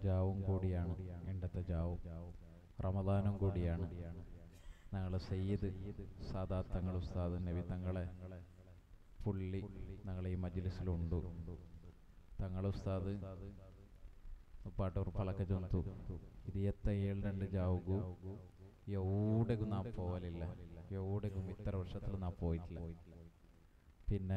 ജാവും കൂടിയാണ് എണ്ടത്തെ ജാവും റമദാനും കൂടിയാണ് ഞങ്ങളെ സയ്യിദ് സാദാ തങ്ങൾ ഉസ്താദ് നബി തങ്ങളെ പുള്ളി ഞങ്ങളെ ഈ മജ്ലിസിലുണ്ട് തങ്ങൾ ഉസ്താദ് പാട്ടൂർ പളക്ക ചൊന്തു ഇത് എത്ത ഏഴ് രണ്ട് ജാവുകു എവിടേക്കും നാ പോവലില്ല എവിടേക്കും ഇത്ര വർഷത്തിൽ നാ പോയിട്ടില്ല പിന്നെ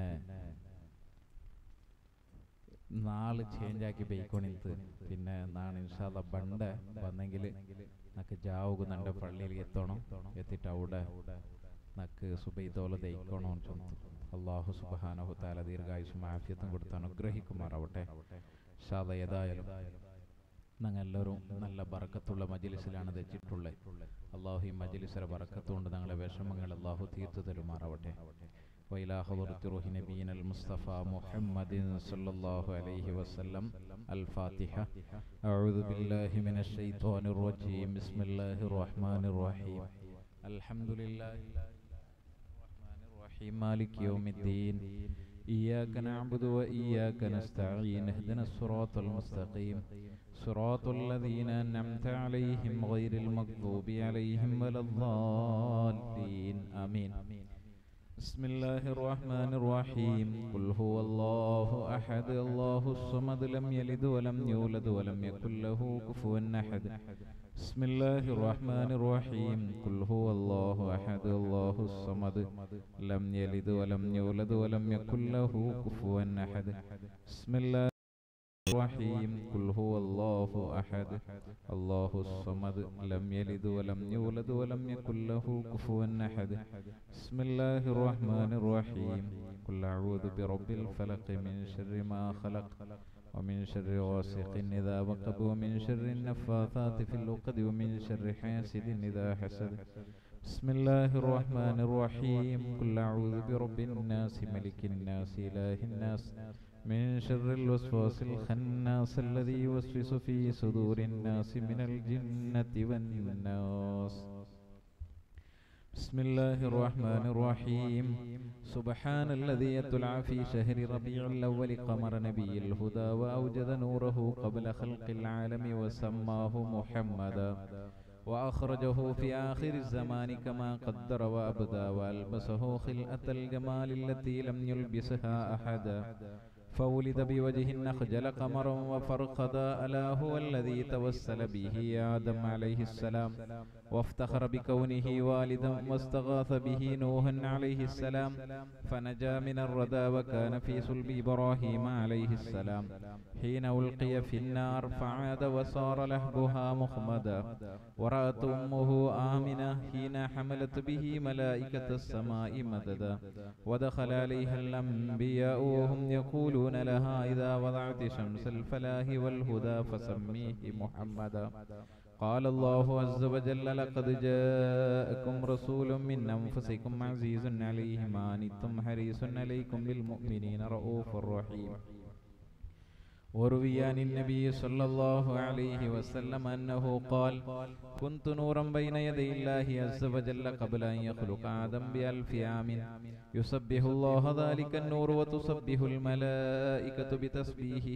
നാള് ചേഞ്ച് ആക്കി ബൈക്കോണിത്ത് പിന്നെ നാളെ ഇൻഷാല്ല ബണ്ട വന്നെങ്കിൽ നക്ക് ജാവുക നന്റെ പള്ളിയിൽ എത്തണം എത്തിയിട്ട് അവിടെ നക്ക് സുബൈതോല ദയിക്കണോ അള്ളാഹു സുബാനഹു താല ദീർഘായുസും ആഫിയത്തും കൊടുത്ത് അനുഗ്രഹിക്കുമാറാവട്ടെ ഷാദ ഏതായാലും ഞങ്ങൾ എല്ലാവരും നല്ല ബറക്കത്തുള്ള മജിലിസിലാണ് തെച്ചിട്ടുള്ളത് അള്ളാഹു ഈ മജിലിസിലെ ബറക്കത്തുകൊണ്ട് ഞങ്ങളെ വിഷമങ്ങൾ അള്ളാഹു തീർത്തു തരുമാറാവട്ടെ وإلى حضرة روح نبينا المصطفى محمد صلى الله عليه وسلم الفاتحة أعوذ بالله من الشيطان الرجيم بسم الله الرحمن الرحيم الحمد لله الرحمن الرحيم مالك يوم الدين إياك نعبد وإياك نستعين اهدنا الصراط المستقيم صراط الذين أنعمت عليهم غير المغضوب عليهم ولا الضالين آمين بسم الله الرحمن الرحيم قل هو الله أحد الله الصمد لم يلد ولم يولد ولم يكن له كفوا أحد بسم الله الرحمن الرحيم قل هو الله أحد الله الصمد لم يلد ولم يولد ولم يكن له كفوا أحد بسم الله الرحيم قل هو الله أحد الله الصمد لم يلد ولم يولد ولم يكن له كفوا أحد بسم الله الرحمن الرحيم قل أعوذ برب الفلق من شر ما خلق ومن شر غاسق إذا وقب ومن شر النفاثات في العقد ومن شر حاسد إذا حسد بسم الله الرحمن الرحيم قل أعوذ برب الناس ملك الناس إله الناس من شر الوسواس الخناس الذي يوسوس في صدور الناس من الجنة والناس بسم الله الرحمن الرحيم سبحان الذي يطلع في شهر ربيع الأول قمر نبي الهدى وأوجد نوره قبل خلق العالم وسماه محمدا وأخرجه في آخر الزمان كما قدر وأبدى وألبسه خلأة الجمال التي لم يلبسها أحدا فولد بوجه أخجل قمرا وفرقدا ألا هو الذي توسل به آدم عليه السلام وافتخر بكونه والدا واستغاث به نوح عليه السلام فنجا من الردى وكان في صلب إبراهيم عليه السلام حين ألقي في النار فعاد وصار لهبها مخمدا ورأت أمه آمنة حين حملت به ملائكة السماء مددا ودخل عليها الأنبياء وهم يقولون لها إذا وضعت شمس الفلاح والهدى فسميه محمدا قال الله عز وجل لقد جاءكم رسول من أنفسكم عزيز عليه ما عنتم حريص عليكم بالمؤمنين رؤوف رحيم وروي عن النبي صلى الله عليه وسلم أنه قال كنت نورا بين يدي الله عز وجل قبل أن يخلق آدم بألف عام يسبح الله ذلك النور وتسبح الملائكة بتسبيحه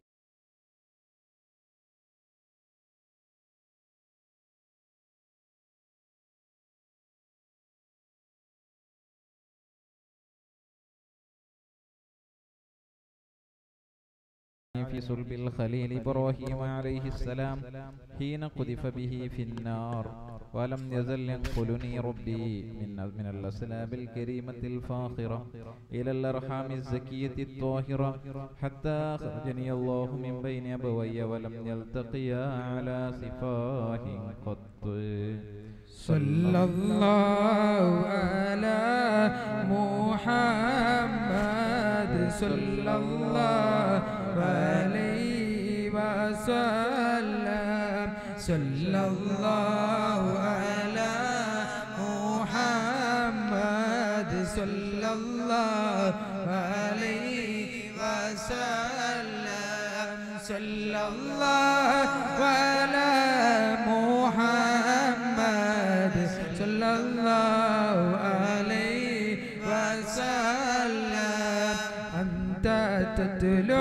في صلب الخليل إبراهيم عليه السلام حين قذف به في النار ولم يزل ينقلني ربي من من الأسلاب الكريمة الفاخرة إلى الأرحام الزكية الطاهرة حتى أخرجني الله من بين أبوي ولم يلتقيا على سفاه قط صلى الله على محمد صلى الله عليه وسلم صلى الله على محمد صلى الله عليه وسلم صلى الله على محمد صلى الله عليه وسلم أنت تتلو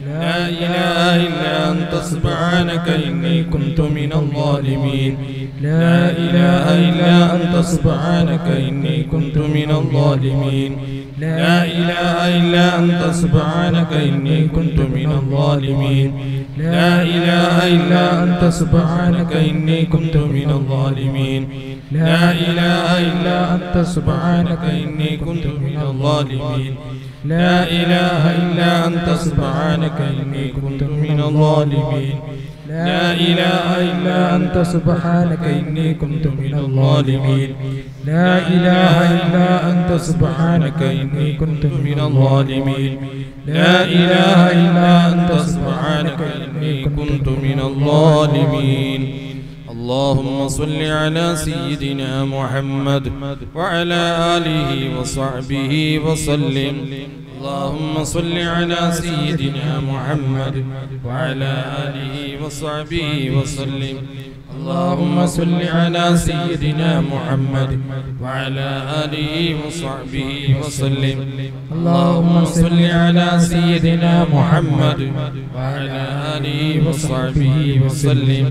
لا إله إلا أنت سبحانك إني كنت من الظالمين لا إله إلا أنت سبحانك إني كنت من الظالمين لا إله إلا أنت سبحانك إني كنت من الظالمين لا إله إلا أنت سبحانك إني كنت من الظالمين لا إله إلا أنت سبحانك إني كنت من الظالمين لا إله إلا أنت سبحانك إني كنت من الظالمين لا إله إلا أنت سبحانك إني كنت من الظالمين لا إله إلا أنت سبحانك إني كنت من الظالمين لا إله إلا أنت سبحانك إني كنت من الظالمين اللهم صل على سيدنا محمد وعلى آله وصحبه وسلم اللهم صل على سيدنا محمد وعلى آله وصحبه وسلم اللهم صل على سيدنا محمد وعلى آله وصحبه وسلم اللهم صل على سيدنا محمد وعلى آله وصحبه وسلم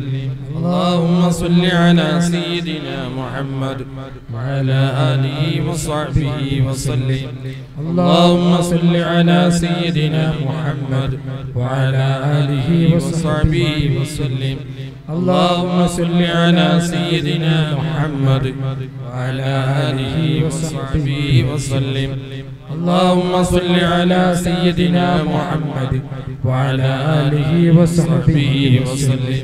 اللهم صل على سيدنا محمد وعلى آله وصحبه وسلم اللهم صل على سيدنا محمد وعلى آله وصحبه وسلم اللهم صل على سيدنا محمد وعلى آله وصحبه وسلم اللهم صل على سيدنا محمد وعلى آله وصحبه وسلم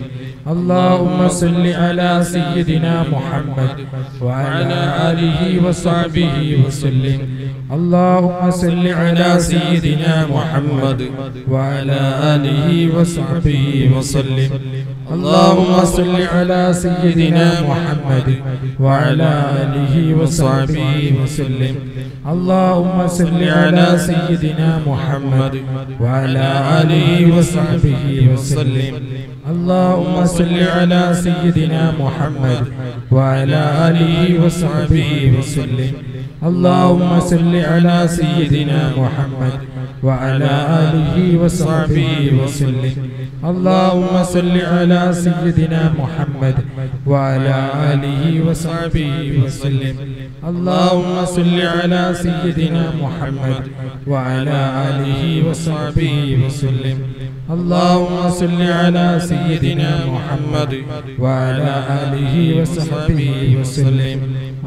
اللهم صل على سيدنا محمد وعلى آله وصحبه وسلم اللهم صل على سيدنا محمد وعلى آله وصحبه وسلم اللهم صل على سيدنا محمد وعلى آله وصحبه وسلم اللهم صل على سيدنا محمد وعلى آله وصحبه وسلم اللهم صل على سيدنا محمد وعلى آله وصحبه وسلم اللهم صل على سيدنا محمد وعلى آله وصحبه وسلم اللهم صل على سيدنا محمد وعلى آله وصحبه وسلم اللهم صل على سيدنا محمد وعلى آله وصحبه وسلم اللهم صل على سيدنا محمد وعلى آله وصحبه وسلم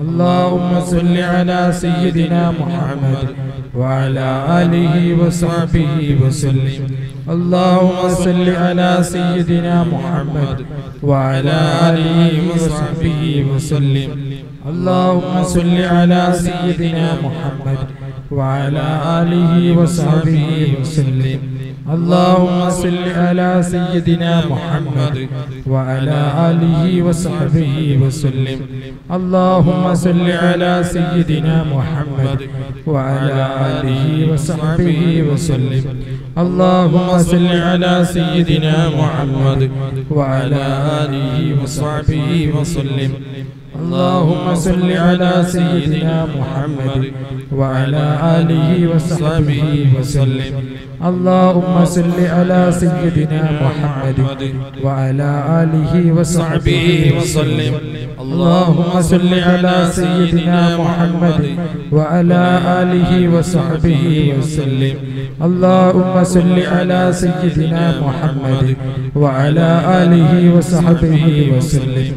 اللهم صل على سيدنا محمد وعلى آله وصحبه وسلم اللهم صل على سيدنا محمد وعلى آله وصحبه وسلم اللهم صل على سيدنا محمد وعلى آله وصحبه وسلم اللهم صل على سيدنا محمد وعلى آله وصحبه وسلم اللهم صل على سيدنا محمد وعلى آله وصحبه وسلم اللهم صل على سيدنا محمد وعلى آله وصحبه وسلم اللهم صل على سيدنا محمد وعلى آله وصحبه وسلم اللهم صل على سيدنا محمد وعلى آله وصحبه وسلم اللهم صل على سيدنا محمد وعلى آله وصحبه وسلم اللهم صل على سيدنا محمد وعلى آله وصحبه وسلم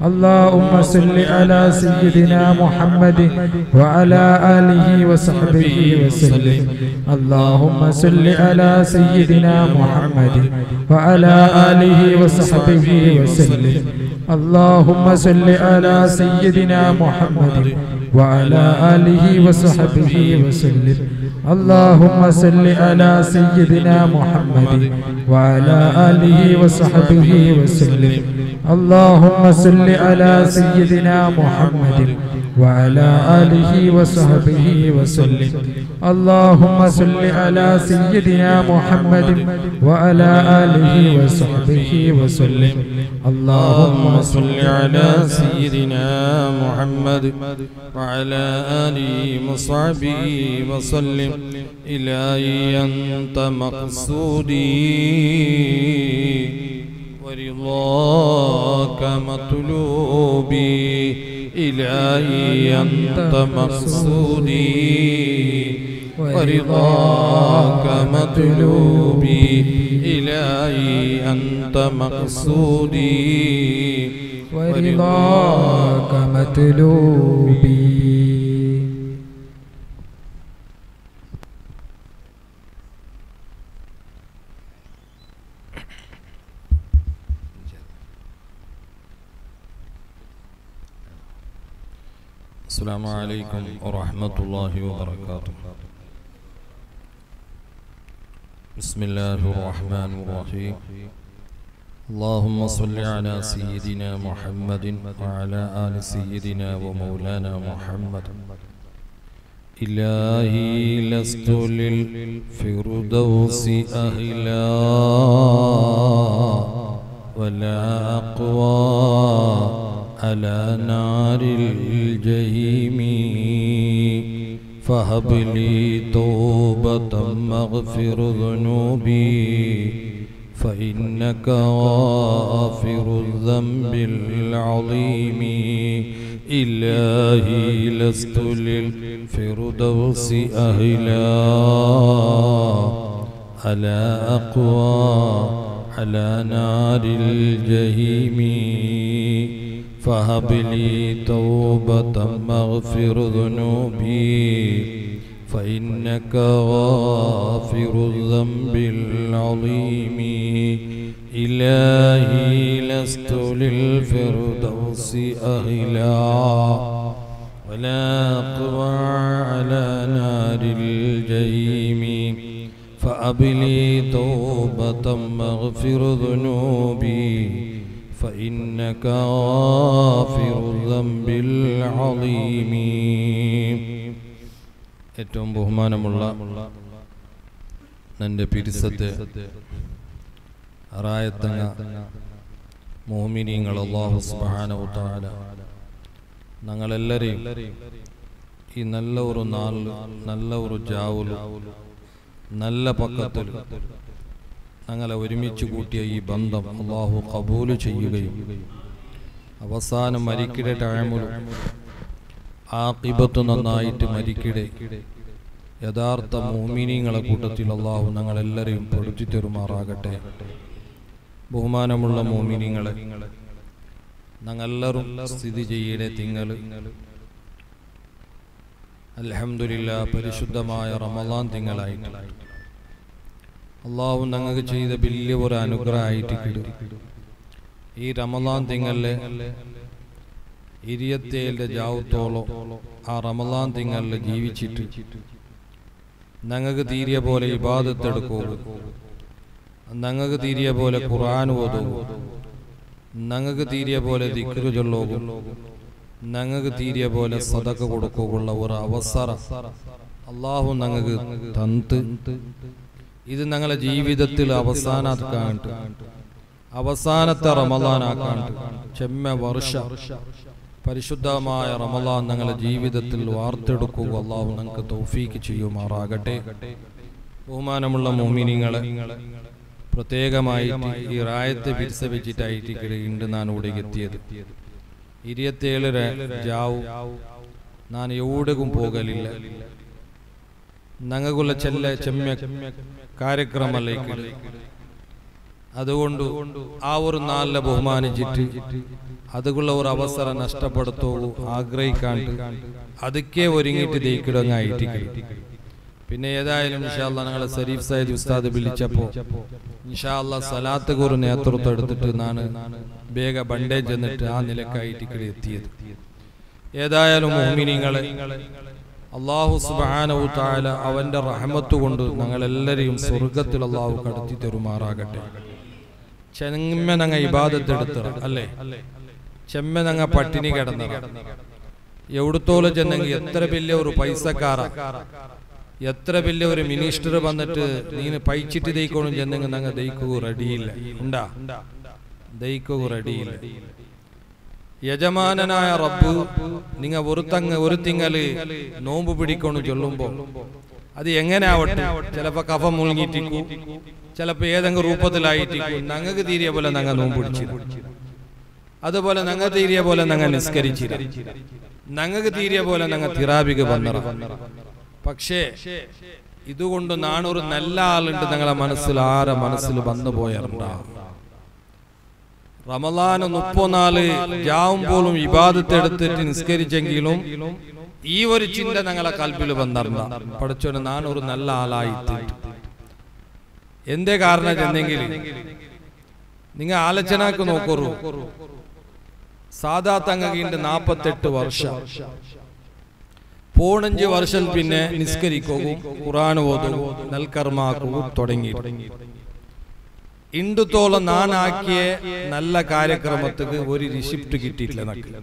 اللهم صل على سيدنا محمد وعلى آله وصحبه وسلم اللهم صل على سيدنا محمد وعلى آله وصحبه وسلم اللهم صل على سيدنا محمد وعلى آله وصحبه وسلم اللهم صل على سيدنا محمد وعلى آله وصحبه وسلم اللهم صل على سيدنا محمد وعلى آله وصحبه وسلم اللهم صل على سيدنا محمد وعلى آله وصحبه وسلم اللهم اللهم صل على سيدنا محمد وعلى آله وصحبه وسلم إلهي أنت مقصودي ورضاك مطلوبي إلهي أنت مقصودي ورضاك مطلوبي إلهي أنت مقصودي ورضاك مطلوبي السلام عليكم ورحمة الله وبركاته بسم الله الرحمن الرحيم اللهم صل على سيدنا محمد وعلى آل سيدنا ومولانا محمد إلهي لست للفردوس أهلا ولا أقوى على نار الجحيم فهب لي توبة مغفر ذنوبي فإنك غافر الذنب العظيم إلهي لست للفردوس أهلا على أقوى على نار الجحيم فهب لي توبة مغفر ذنوبي فإنك غافر الذنب العظيم إلهي لست للفردوس أهلا ولا أقوى على نار الجحيم فأبلي توبة مغفر ذنوبي فإنك غافر الذنب العظيم ഏറ്റവും ബഹുമാനമുള്ള എൻ്റെ പിരിസത്തെ അറായത്തങ്ങ മോമിനിയങ്ങൾ അള്ളാഹു സുബാനവുത്താല ഞങ്ങളെല്ലാരെയും ഈ നല്ല ഒരു നാളിൽ നല്ല ഒരു ജാവുല് നല്ല പക്കത്തിൽ ഞങ്ങളെ ഒരുമിച്ച് കൂട്ടിയ ഈ ബന്ധം അള്ളാഹു കബൂല് ചെയ്യുകയും അവസാനം മരിക്കിടെ ടൈമിലും ആ കിബത്ത് നന്നായിട്ട് മരിക്കിടെ യഥാർത്ഥ മോമിനിങ്ങളെ കൂട്ടത്തിൽ അള്ളാഹു ഞങ്ങളെല്ലാരെയും പെടുത്തി തരുമാറാകട്ടെ ബഹുമാനമുള്ള മോമിനിങ്ങളെ ഞങ്ങളെല്ലാവരും സ്ഥിതി ചെയ്യടെ തിങ്കൾ അൽഹംദുലില്ലാ പരിശുദ്ധമായ റമദാൻ തിങ്കളായിട്ട് അള്ളാഹു ഞങ്ങൾക്ക് ചെയ്ത വലിയ ഒരു അനുഗ്രഹമായിട്ട് കിടും ഈ റമദാൻ തിങ്കളിലെ ഇരുപത്തേഴിൻ്റെ ജാവത്തോളം ആ റമദാൻ തിങ്കളിൽ ജീവിച്ചിട്ട് ഞങ്ങൾക്ക് തീരിയ പോലെ ഇബാദത്തെടുക്കുക ഞങ്ങൾക്ക് തീരിയ പോലെ ഖുർആൻ ഓതുക ഞങ്ങൾക്ക് തീരിയ പോലെ ദിക്റ് ചൊല്ലുക ഞങ്ങൾക്ക് തീരിയ പോലെ സദക്ക കൊടുക്കുകയുള്ള ഒരു അവസരം അള്ളാഹു ഞങ്ങൾക്ക് തന്ത് ഇത് ഞങ്ങളെ ജീവിതത്തിൽ അവസാനാക്കാണ്ട് അവസാനത്തെ റമദാനാക്കാണ്ട് ചെമ്മ വർഷ പരിശുദ്ധമായ റമദാൻ ഞങ്ങളെ ജീവിതത്തിൽ വാർത്തെടുക്കുക അള്ളാഹു ഞങ്ങൾക്ക് തൗഫീക്ക് ചെയ്യുമാറാകട്ടെ ബഹുമാനമുള്ള മോമിനിങ്ങളെ പ്രത്യേകമായിട്ട് ഈ റായത്തെ പിരിസവിച്ചിട്ടായിട്ട് ഉണ്ട് ഞാൻ ഇവിടെ എത്തിയത് ഇരുപത്തിയേഴ് ജാവു ഞാൻ എവിടേക്കും പോകലില്ല ഞങ്ങൾക്കുള്ള ചെല്ല ചെമ്മ കാര്യക്രമലേക്ക് അതുകൊണ്ട് ആ ഒരു നാളിലെ ബഹുമാനിച്ചിട്ട് അതുക്കുള്ള ഒരു അവസരം നഷ്ടപ്പെടുത്തുള്ളൂ ആഗ്രഹിക്കാണ്ട് അതൊക്കെ ഒരുങ്ങിയിട്ട് ദയിക്കിടങ്ങായിട്ട് പിന്നെ ഏതായാലും ഇൻഷാല്ല ഞങ്ങളെ സരീഫ് സയ്യിദ് ഉസ്താദ് വിളിച്ചപ്പോ ഇൻഷാല്ല സലാത്ത് ഒരു നേതൃത്വം എടുത്തിട്ട് നാണ് വേഗ ബണ്ടേജ് എന്നിട്ട് ആ നിലക്കായിട്ട് എത്തിയത് ഏതായാലും മോഹിനിങ്ങളെ അള്ളാഹു സുബാനവു താല അവന്റെ റഹമത്ത് കൊണ്ട് ഞങ്ങളെല്ലാരെയും സ്വർഗത്തിൽ അള്ളാഹു കടത്തി തരുമാറാകട്ടെ ചെമ്മനങ്ങ ഇബാദത്തെടുത്തറ അല്ലേ ചെമ്മനങ്ങ പട്ടിണി കിടന്നറ എവിടത്തോളം ചെന്നെങ്കിൽ എത്ര വലിയ ഒരു പൈസക്കാര എത്ര വലിയ ഒരു മിനിസ്റ്റർ വന്നിട്ട് നീ പൈച്ചിട്ട് ദയിക്കോളും ചെന്നെങ്കിൽ ഞങ്ങൾ ദയിക്കുക റെഡിയില്ല ഉണ്ടാ ദയിക്കുക റെഡിയില്ല യജമാനനായ റബ്ബ് നിങ്ങ ഒരു തങ്ങ ഒരു തിങ്ങല് നോമ്പ് പിടിക്കൊണ്ടു ചൊല്ലുമ്പോ അത് എങ്ങനെ ആവട്ടെ ചിലപ്പോ കഫം മുഴുങ്ങിട്ടിക്കൂ ചിലപ്പോ ഏതെങ്കിലും രൂപത്തിലായിട്ടിക്കൂ ഞങ്ങൾക്ക് തീരിയ പോലെ ഞങ്ങൾ നോമ്പ് പിടിച്ചില്ല അതുപോലെ ഞങ്ങൾ തീരിയ പോലെ ഞങ്ങൾ നിസ്കരിച്ചില്ല ഞങ്ങൾക്ക് തീരിയ പോലെ ഞങ്ങൾ തിറാബിക വന്നറ പക്ഷേ ഇതുകൊണ്ട് നാണൊരു നല്ല ആളുണ്ട് ഞങ്ങളെ മനസ്സിൽ ആരെ മനസ്സിൽ വന്നു പോയാറുണ്ടാവും റമലാന് മുപ്പനാല് ജാവും പോലും ഇബാദത്ത് എടുത്തിട്ട് നിസ്കരിച്ചെങ്കിലും ഈ ഒരു ചിന്ത ഞങ്ങളെ കൽപ്പിൽ വന്നിരുന്ന പഠിച്ചോന് ഞാൻ ഒരു നല്ല ആളായി എന്തേ കാരണം ചെന്നെങ്കിൽ നിങ്ങൾ ആലോചനക്ക് നോക്കൂ സാധാ തങ്ങകിന്റെ നാപ്പത്തെട്ട് വർഷം പോണഞ്ച് വർഷം പിന്നെ നിസ്കരിക്കുകയും ഖുറാൻ ഓതും നൽകർമാക്കുകയും തുടങ്ങി ഇന്ദുത്തോളം നാനാക്കിയ നല്ല കാര്യക്രമത്തിന് ഒരു റിസിപ്റ്റ് കിട്ടിയിട്ടില്ല നക്ക്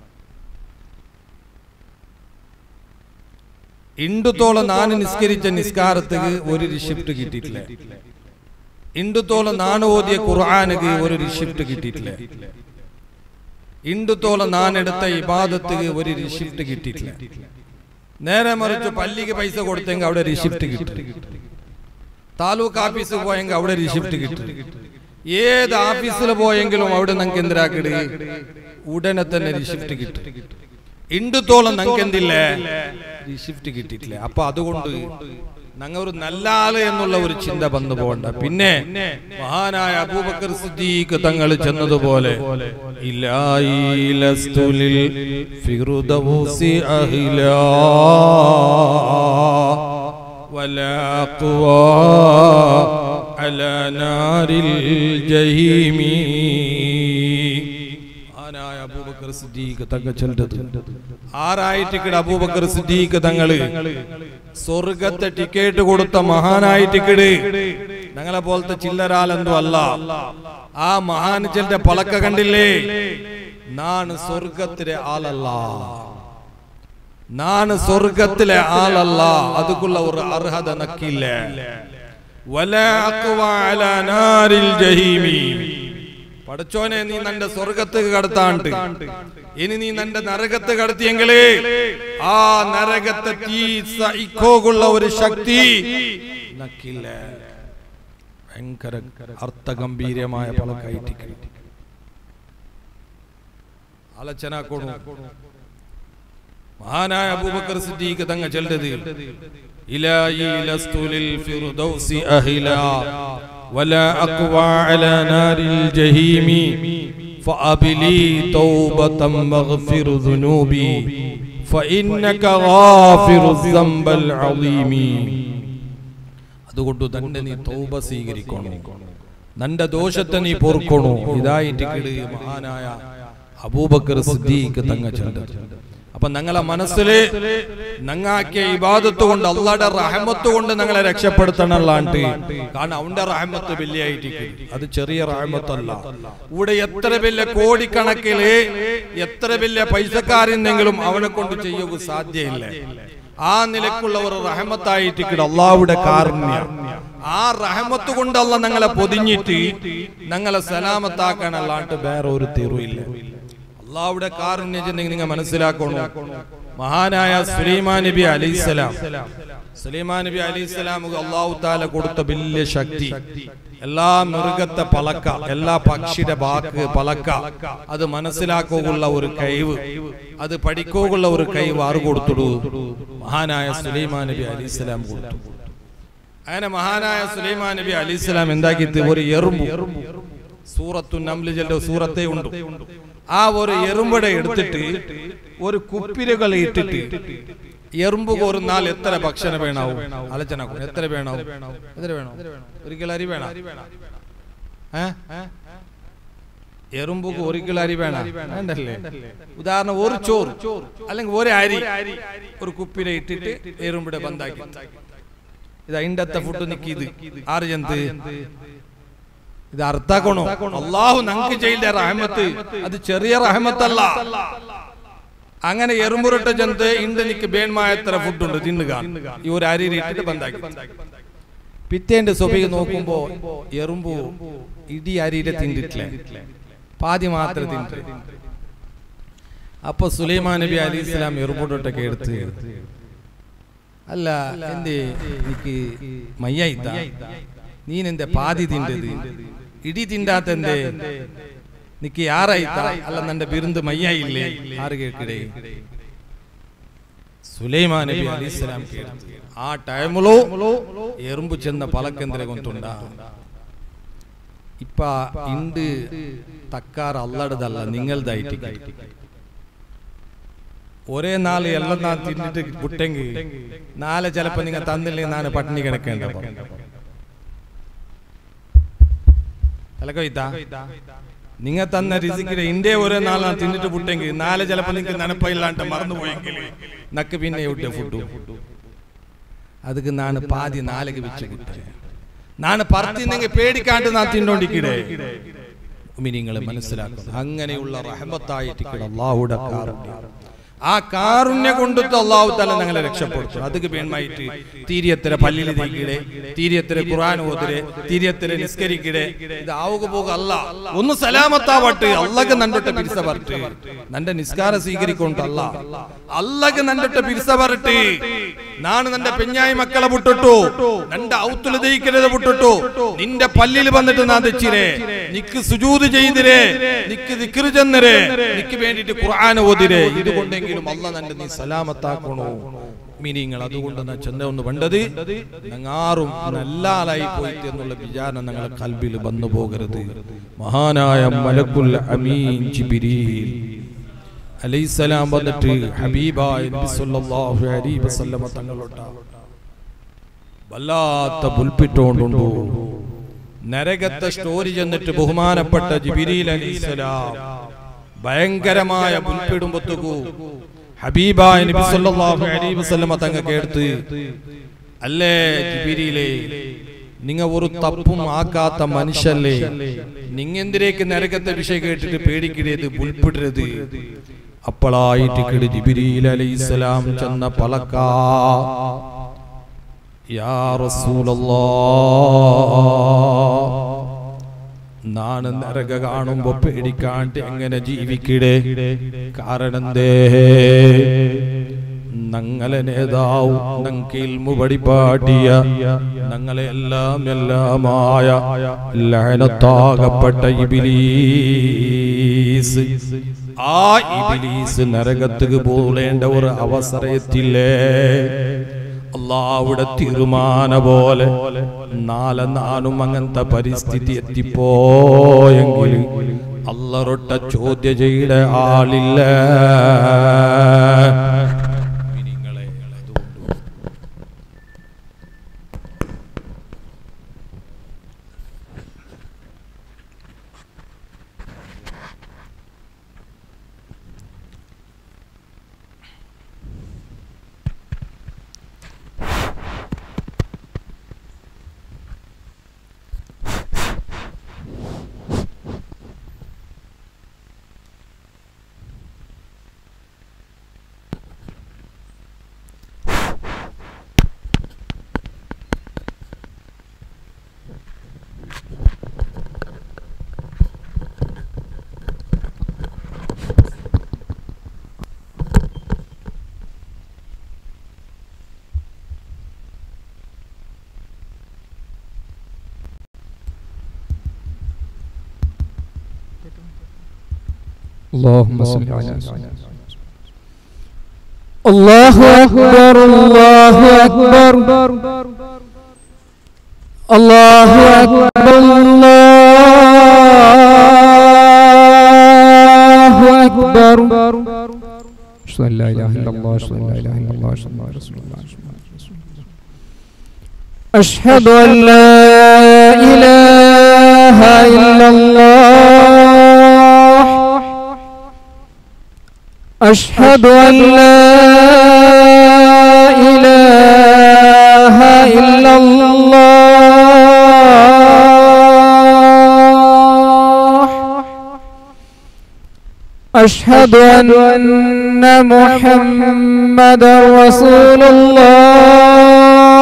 ഇന്ദുത്തോളം നാന് നിസ്കരിച്ച നിസ്കാരത്തിന് ഒരു റിസിപ്റ്റ് കിട്ടിയിട്ടില്ല ഇന്ദുത്തോളം നാണ് ഓതിയ ഖുർആാനുക്ക് ഒരു റിസിപ്റ്റ് കിട്ടിയിട്ടില്ല ഇന്ദുത്തോളം നാൻ എടുത്ത ഇബാദത്തിന് ഒരു റിസിപ്റ്റ് കിട്ടിയിട്ടില്ല നേരെ മറിച്ച് പള്ളിക്ക് പൈസ കൊടുത്തെങ്കിൽ അവിടെ റിസിപ്റ്റ് കിട്ടി താലൂക്ക് ഓഫീസിൽ പോയെങ്കിൽ അവിടെ റിസിപ്റ്റ് കിട്ടും ഏത് ഓഫീസിൽ പോയെങ്കിലും അവിടെ നമുക്ക് എന്തിനാക്കിട് ഉടനെ തന്നെ റിസിപ്റ്റ് കിട്ടും ഇണ്ടുത്തോളം നമുക്ക് എന്തില്ല റിസിപ്റ്റ് കിട്ടിയിട്ടില്ല അപ്പൊ അതുകൊണ്ട് ഞങ്ങൾ ഒരു നല്ല ആള് എന്നുള്ള ഒരു ചിന്ത വന്നു പോകണ്ട പിന്നെ മഹാനായ അബൂബക്കർ സിദ്ദീഖ് തങ്ങൾ ചെന്നതുപോലെ ഇലായി ലസ്തുലിൽ ഫിറുദൗസി അഹിലാ ولا قوى على نار الجحيم ആനായ അബൂബക്കർ സിദ്ദീഖ് തങ്ങൾ ചെല്ലത് ആറായിട്ടിക്കട് അബൂബക്കർ സിദ്ദീഖ് തങ്ങള് സ്വർഗത്തെ ടിക്കറ്റ് കൊടുത്ത മഹാനായ ടിക്കറ്റ് ഞങ്ങളെ പോലത്തെ ചില്ലരാലെന്തോ അല്ല ആ മഹാനുജന്റെ പളക്ക കണ്ടില്ലേ നാണ് സ്വർഗത്തിലെ ആളല്ല നാണ് സ്വർഗത്തിലെ ആളല്ല അതുക്കുള്ള ഒരു അർഹത നക്കില്ല വലാ അഖ്വ അലാ നാരിൽ ജഹീമി പടച്ചോനെ നീ നിന്റെ സ്വർഗത്ത് കടത്താണ്ട് ഇനി നീ നിന്റെ നരകത്ത് കടത്തിയെങ്കിലേ ആ നരകത്തെ തീ സഹിക്കോകുള്ള ഒരു ശക്തി നക്കില്ല ഭയങ്കര അർത്ഥഗംഭീരമായ പലക്കായിട്ട് ആലോചന കൊടു മഹാനായ അബൂബക്കർ സിദ്ദീഖ് തങ്ങൾ ചെല്ലത് ഇലായി ലസ്തു ലിൽ ഫിർദൗസി അഹിലാ ولا أقوى على نار الجحيم فأبلي توبة واغفر ذنوبي فإنك غافر الذنب العظيم അതുകൊണ്ട് തന്നെ നീ തൗബ സ്വീകരിക്കണം നിന്റെ ദോഷത്തെ നീ പൊറുക്കണോ ഇതായിട്ട് കിട് മഹാനായ അബൂബക്കർ സിദ്ദീഖ് തങ്ങ ചെണ്ടത് അപ്പൊ ഞങ്ങളെ മനസ്സില് ഞങ്ങാക്കിയ ഇബാദത്ത് കൊണ്ട് അള്ളാടെ റഹമത്ത് കൊണ്ട് ഞങ്ങളെ രക്ഷപ്പെടുത്തണല്ലാണ്ട് കാരണം അവന്റെ റഹമത്ത് വലിയായിട്ട് അത് ചെറിയ റഹമത്തല്ല ഇവിടെ എത്ര വലിയ കോടിക്കണക്കില് എത്ര വലിയ പൈസക്കാരെന്നെങ്കിലും അവനെ കൊണ്ട് ചെയ്യുക സാധ്യമില്ല ആ നിലക്കുള്ള ഒരു റഹമത്തായിട്ട് അള്ളാഹുടെ കാരുണ്യ ആ റഹമത്ത് കൊണ്ട് അല്ല ഞങ്ങളെ പൊതിഞ്ഞിട്ട് ഞങ്ങളെ സലാമത്താക്കാനല്ലാണ്ട് വേറെ ഒരു തീറുമില്ല അള്ളാഹുടെ കാരുണ്യം നിങ്ങൾ മനസ്സിലാക്കണം മഹാനായ സുലൈമാൻ നബി അലൈഹിസ്സലാം സുലൈമാൻ നബി അലൈഹിസ്സലാം അള്ളാഹു താല കൊടുത്ത വലിയ ശക്തി എല്ലാ മൃഗത്തെ പലക്ക എല്ലാ പക്ഷിയുടെ ബാക്ക് പലക്ക അത് മനസ്സിലാക്കുക ഒരു കഴിവ് അത് പഠിക്കുക ഒരു കഴിവ് ആറ് കൊടുത്തുടു മഹാനായ സുലൈമാൻ നബി അലൈഹിസ്സലാം കൊടുത്തു അങ്ങനെ മഹാനായ സുലൈമാൻ നബി അലൈഹിസ്സലാം എന്താക്കി ഒരു എറുമ്പ് സൂറത്തു നംലിജന്റെ സൂറത്തെ ഉണ്ട് ആ ഒരു എറുമ്പട എടുത്തിട്ട് ഒരു കുപ്പിരകൾ ഇട്ടിട്ട് എറുമ്പ് കോരുന്നാൽ എത്ര ഭക്ഷണം വേണാവും ആലോചന എത്ര വേണാവും എത്ര വേണോ ഒരു കിലോ അരി വേണം എറുമ്പ് ഒരു കിലോ അരി വേണം വേണ്ടല്ലേ ഉദാഹരണം ഒരു ചോറ് അല്ലെങ്കിൽ ഒരു അരി ഒരു കുപ്പിര ഇട്ടിട്ട് എറുമ്പിടെ ബന്ധാക്കി ഇത് അതിൻ്റെ ഫുഡ് നിക്കിത് ആറ് ജന്ത് ഇത് അർത്ഥാക്കണോ അള്ളാഹു ഞങ്ങൾക്ക് ചെയ്ത റഹമത്ത് അത് ചെറിയ റഹമത്തല്ല അങ്ങനെ എറുമ്പുരട്ട ജന്ത് ഇണ്ട് നിക്ക് ബേൺമായത്ര ഫുഡ് ഉണ്ട് തിന്നുക ഈ ഒരു അരി ഇട്ടിട്ട് ബന്ധാക്കി പിറ്റേന്റെ സ്വഭിക നോക്കുമ്പോ എറുമ്പു ഇടി അരിയിലെ തിന്നിട്ടില്ല പാതി മാത്രം തിന്നിട്ട് അപ്പൊ സുലൈമാൻ നബി അലി ഇസ്ലാം എയർപോർട്ടൊക്കെ എടുത്ത് അല്ല എന്തേ എനിക്ക് മയ്യായിത്ത നീനെന്റെ പാതി തിണ്ടത് ഇടി തിണ്ടാത്തെന്തേ നിക്ക് യാറായിത്ത അല്ല നിന്റെ ബിരുന്ത് മയ്യായില്ലേ ആറ് കേൾക്കിടേ സുലൈമാൻ നബി അലി ഇസ്ലാം കേൾത്ത് ആ ടൈമിലോ എറുമ്പ് ചെന്ന പലക്കെന്തര കൊണ്ടുണ്ട ഇപ്പ ഇണ്ട് തക്കാർ അല്ലടതല്ല നിങ്ങളുതായിട്ട് ഒരേ നാല് എല്ലാം നാ തിന്നിട്ട് വിട്ടെങ്കിൽ നാളെ ചിലപ്പോ നിങ്ങൾ തന്നില്ലെങ്കിൽ ഞാൻ പട്ടിണി കിടക്കേണ്ട ഇതാ നിങ്ങ തന്ന രിസിക്കിടെ ഇന്ത്യ ഒരേ നാളെ നാ തിന്നിട്ട് വിട്ടെങ്കിൽ നാളെ ചിലപ്പോ നിങ്ങൾക്ക് നനപ്പയില്ലാണ്ട് മറന്നുപോയെങ്കിൽ നക്ക് പിന്നെ വിട്ടേ ഫുഡ് ಅದಕ್ಕೆ ನಾನು ಪಾದಿ ನಾಲೆಗೆ ಬಿಚ್ಚಿ ಬಿಟ್ಟೆ ನಾನು പറത്തിന്നെങ്കിൽ പേടിക്കാണ്ട് നാ തിന്നോണ്ടിക്കിടേ നിങ്ങളെ മനസ്സിലാക്കുന്നു അങ്ങനെയുള്ള റഹമത്തായിട്ട് അള്ളാഹുടെ കാരുണ്യം ആ കാരുണ്യ കൊണ്ടിട്ട് അള്ളാഹു തല ഞങ്ങളെ രക്ഷപ്പെടുത്തും അതൊക്കെ വേണമായിട്ട് തീരിയത്തിരെ പല്ലിൽ തേക്കിടെ തീരിയത്തിരെ ഖുറാൻ ഓതിരെ തീരിയത്തിരെ നിസ്കരിക്കിടെ ഇത് ആവുക പോക അല്ല ഒന്ന് സലാമത്താവട്ടെ അള്ളക്ക് നണ്ടൊട്ട പിരിസ പറട്ട് നന്റെ നിസ്കാര സ്വീകരിക്കൊണ്ടല്ല അള്ളക്ക് നണ്ടൊട്ട പിരിസ പറട്ട് നാണ് നന്റെ പെഞ്ഞായി മക്കളെ വിട്ടിട്ടു നന്റെ ഔത്തുല് ദയിക്കരുത് വിട്ടിട്ടു നിന്റെ പല്ലിൽ വന്നിട്ട് നാ തെച്ചിരേ നിക്ക് സുജൂത് ചെയ്തിരേ നിക്ക് ദിക്റ് ചെന്നരേ നിക്ക് വേണ്ടിട്ട് ഖുർആൻ ഓതിരേ ഇതുകൊണ്ടെങ്കിലും അല്ല നന്റെ നീ സലാമത്താക്കണോ മീനിങ്ങൾ അതുകൊണ്ട് ഞാൻ ചെന്ന ഒന്ന് വേണ്ടത് ഞങ്ങാറും നല്ല ആളായി പോയിട്ട് എന്നുള്ള വിചാരം ഞങ്ങളെ കൽബിൽ വന്നു പോകരുത് മഹാനായ മലക്കുൽ അമീൻ ജിബിരീൽ അലൈസലാം വന്നിട്ട് ഹബീബായ നബി സല്ലല്ലാഹു അലൈഹി വസല്ലമ തങ്ങളോട്ട വല്ലാത്ത പുൽപ്പിട്ടോണ്ടുണ്ടോ നരകത്തെ സ്റ്റോറി ചെന്നിട്ട് ബഹുമാനപ്പെട്ട ജിബിരിൽ അലൈഹിസ്സലാം ഭയങ്കരമായ പുൽപ്പിടുമ്പത്തുകു ഹബീബായ നബി സല്ലല്ലാഹു അലൈഹി വസല്ലമ തങ്ങ കേട്ട് അല്ലേ ജിബിരിയിലെ നിങ്ങ ഒരു തപ്പും ആക്കാത്ത മനുഷ്യല്ലേ നിങ്ങ എന്തിനേക്ക് നരകത്തെ വിഷയം കേട്ടിട്ട് പേടിക്കിടേത് പുൽപ്പിടരുത് അപ്പോളായിട്ട് കിടി ജിബിരിയിൽ അലൈഹിസ്സലാം ചെന്ന പലക്കാ യാ റസൂലല്ലാ നാണ് നരക കാണുമ്പോ പേടിക്കാണ്ട് എങ്ങനെ ജീവിക്കിടേ കാരണം എന്തേ ഞങ്ങളെ നേതാവ് ഞങ്ങൾക്ക് ഇൽമു പഠിപ്പാട്ടിയ ഞങ്ങളെ എല്ലാം എല്ലാമായ ലഹനത്താകപ്പെട്ട ഇബിലീസ് ആ ഇബിലീസ് നരകത്തുക്ക് പോകേണ്ട ഒരു അവസരത്തില്ലേ അള്ളാവിടെ തീരുമാന പോലെ നാളെ നാനും അങ്ങനത്തെ പരിസ്ഥിതി എത്തിപ്പോയെങ്കിൽ അല്ലറൊട്ട ചോദ്യ ചെയ്ത ആളില്ല നിങ്ങളെ അതുകൊണ്ട് اللهم صل على سيدنا الله أكبر الله أكبر الله أكبر الله أكبر أشهد أن لا إله إلا الله أشهد أن لا إله إلا الله أشهد أن محمدا رسول الله أشهد أن لا إله إلا الله أشهد أن لا إله إلا الله أشهد أن محمد رسول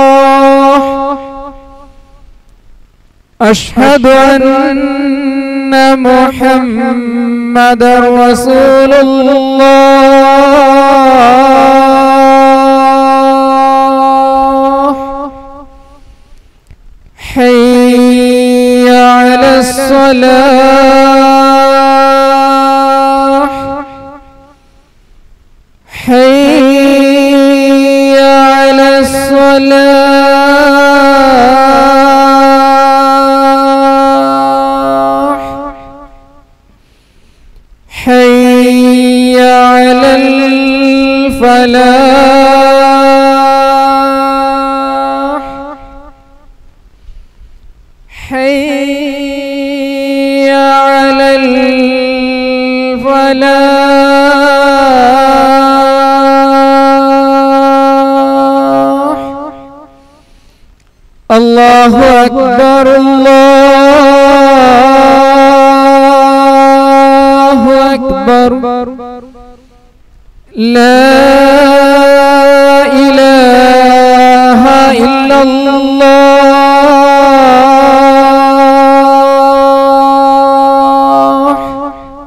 الله أشهد أن محمد رسول الله حي على الصلاة حي على الصلاة حي على الفلاح حي على الفلاح الله أكبر الله أكبر لا إله إلا الله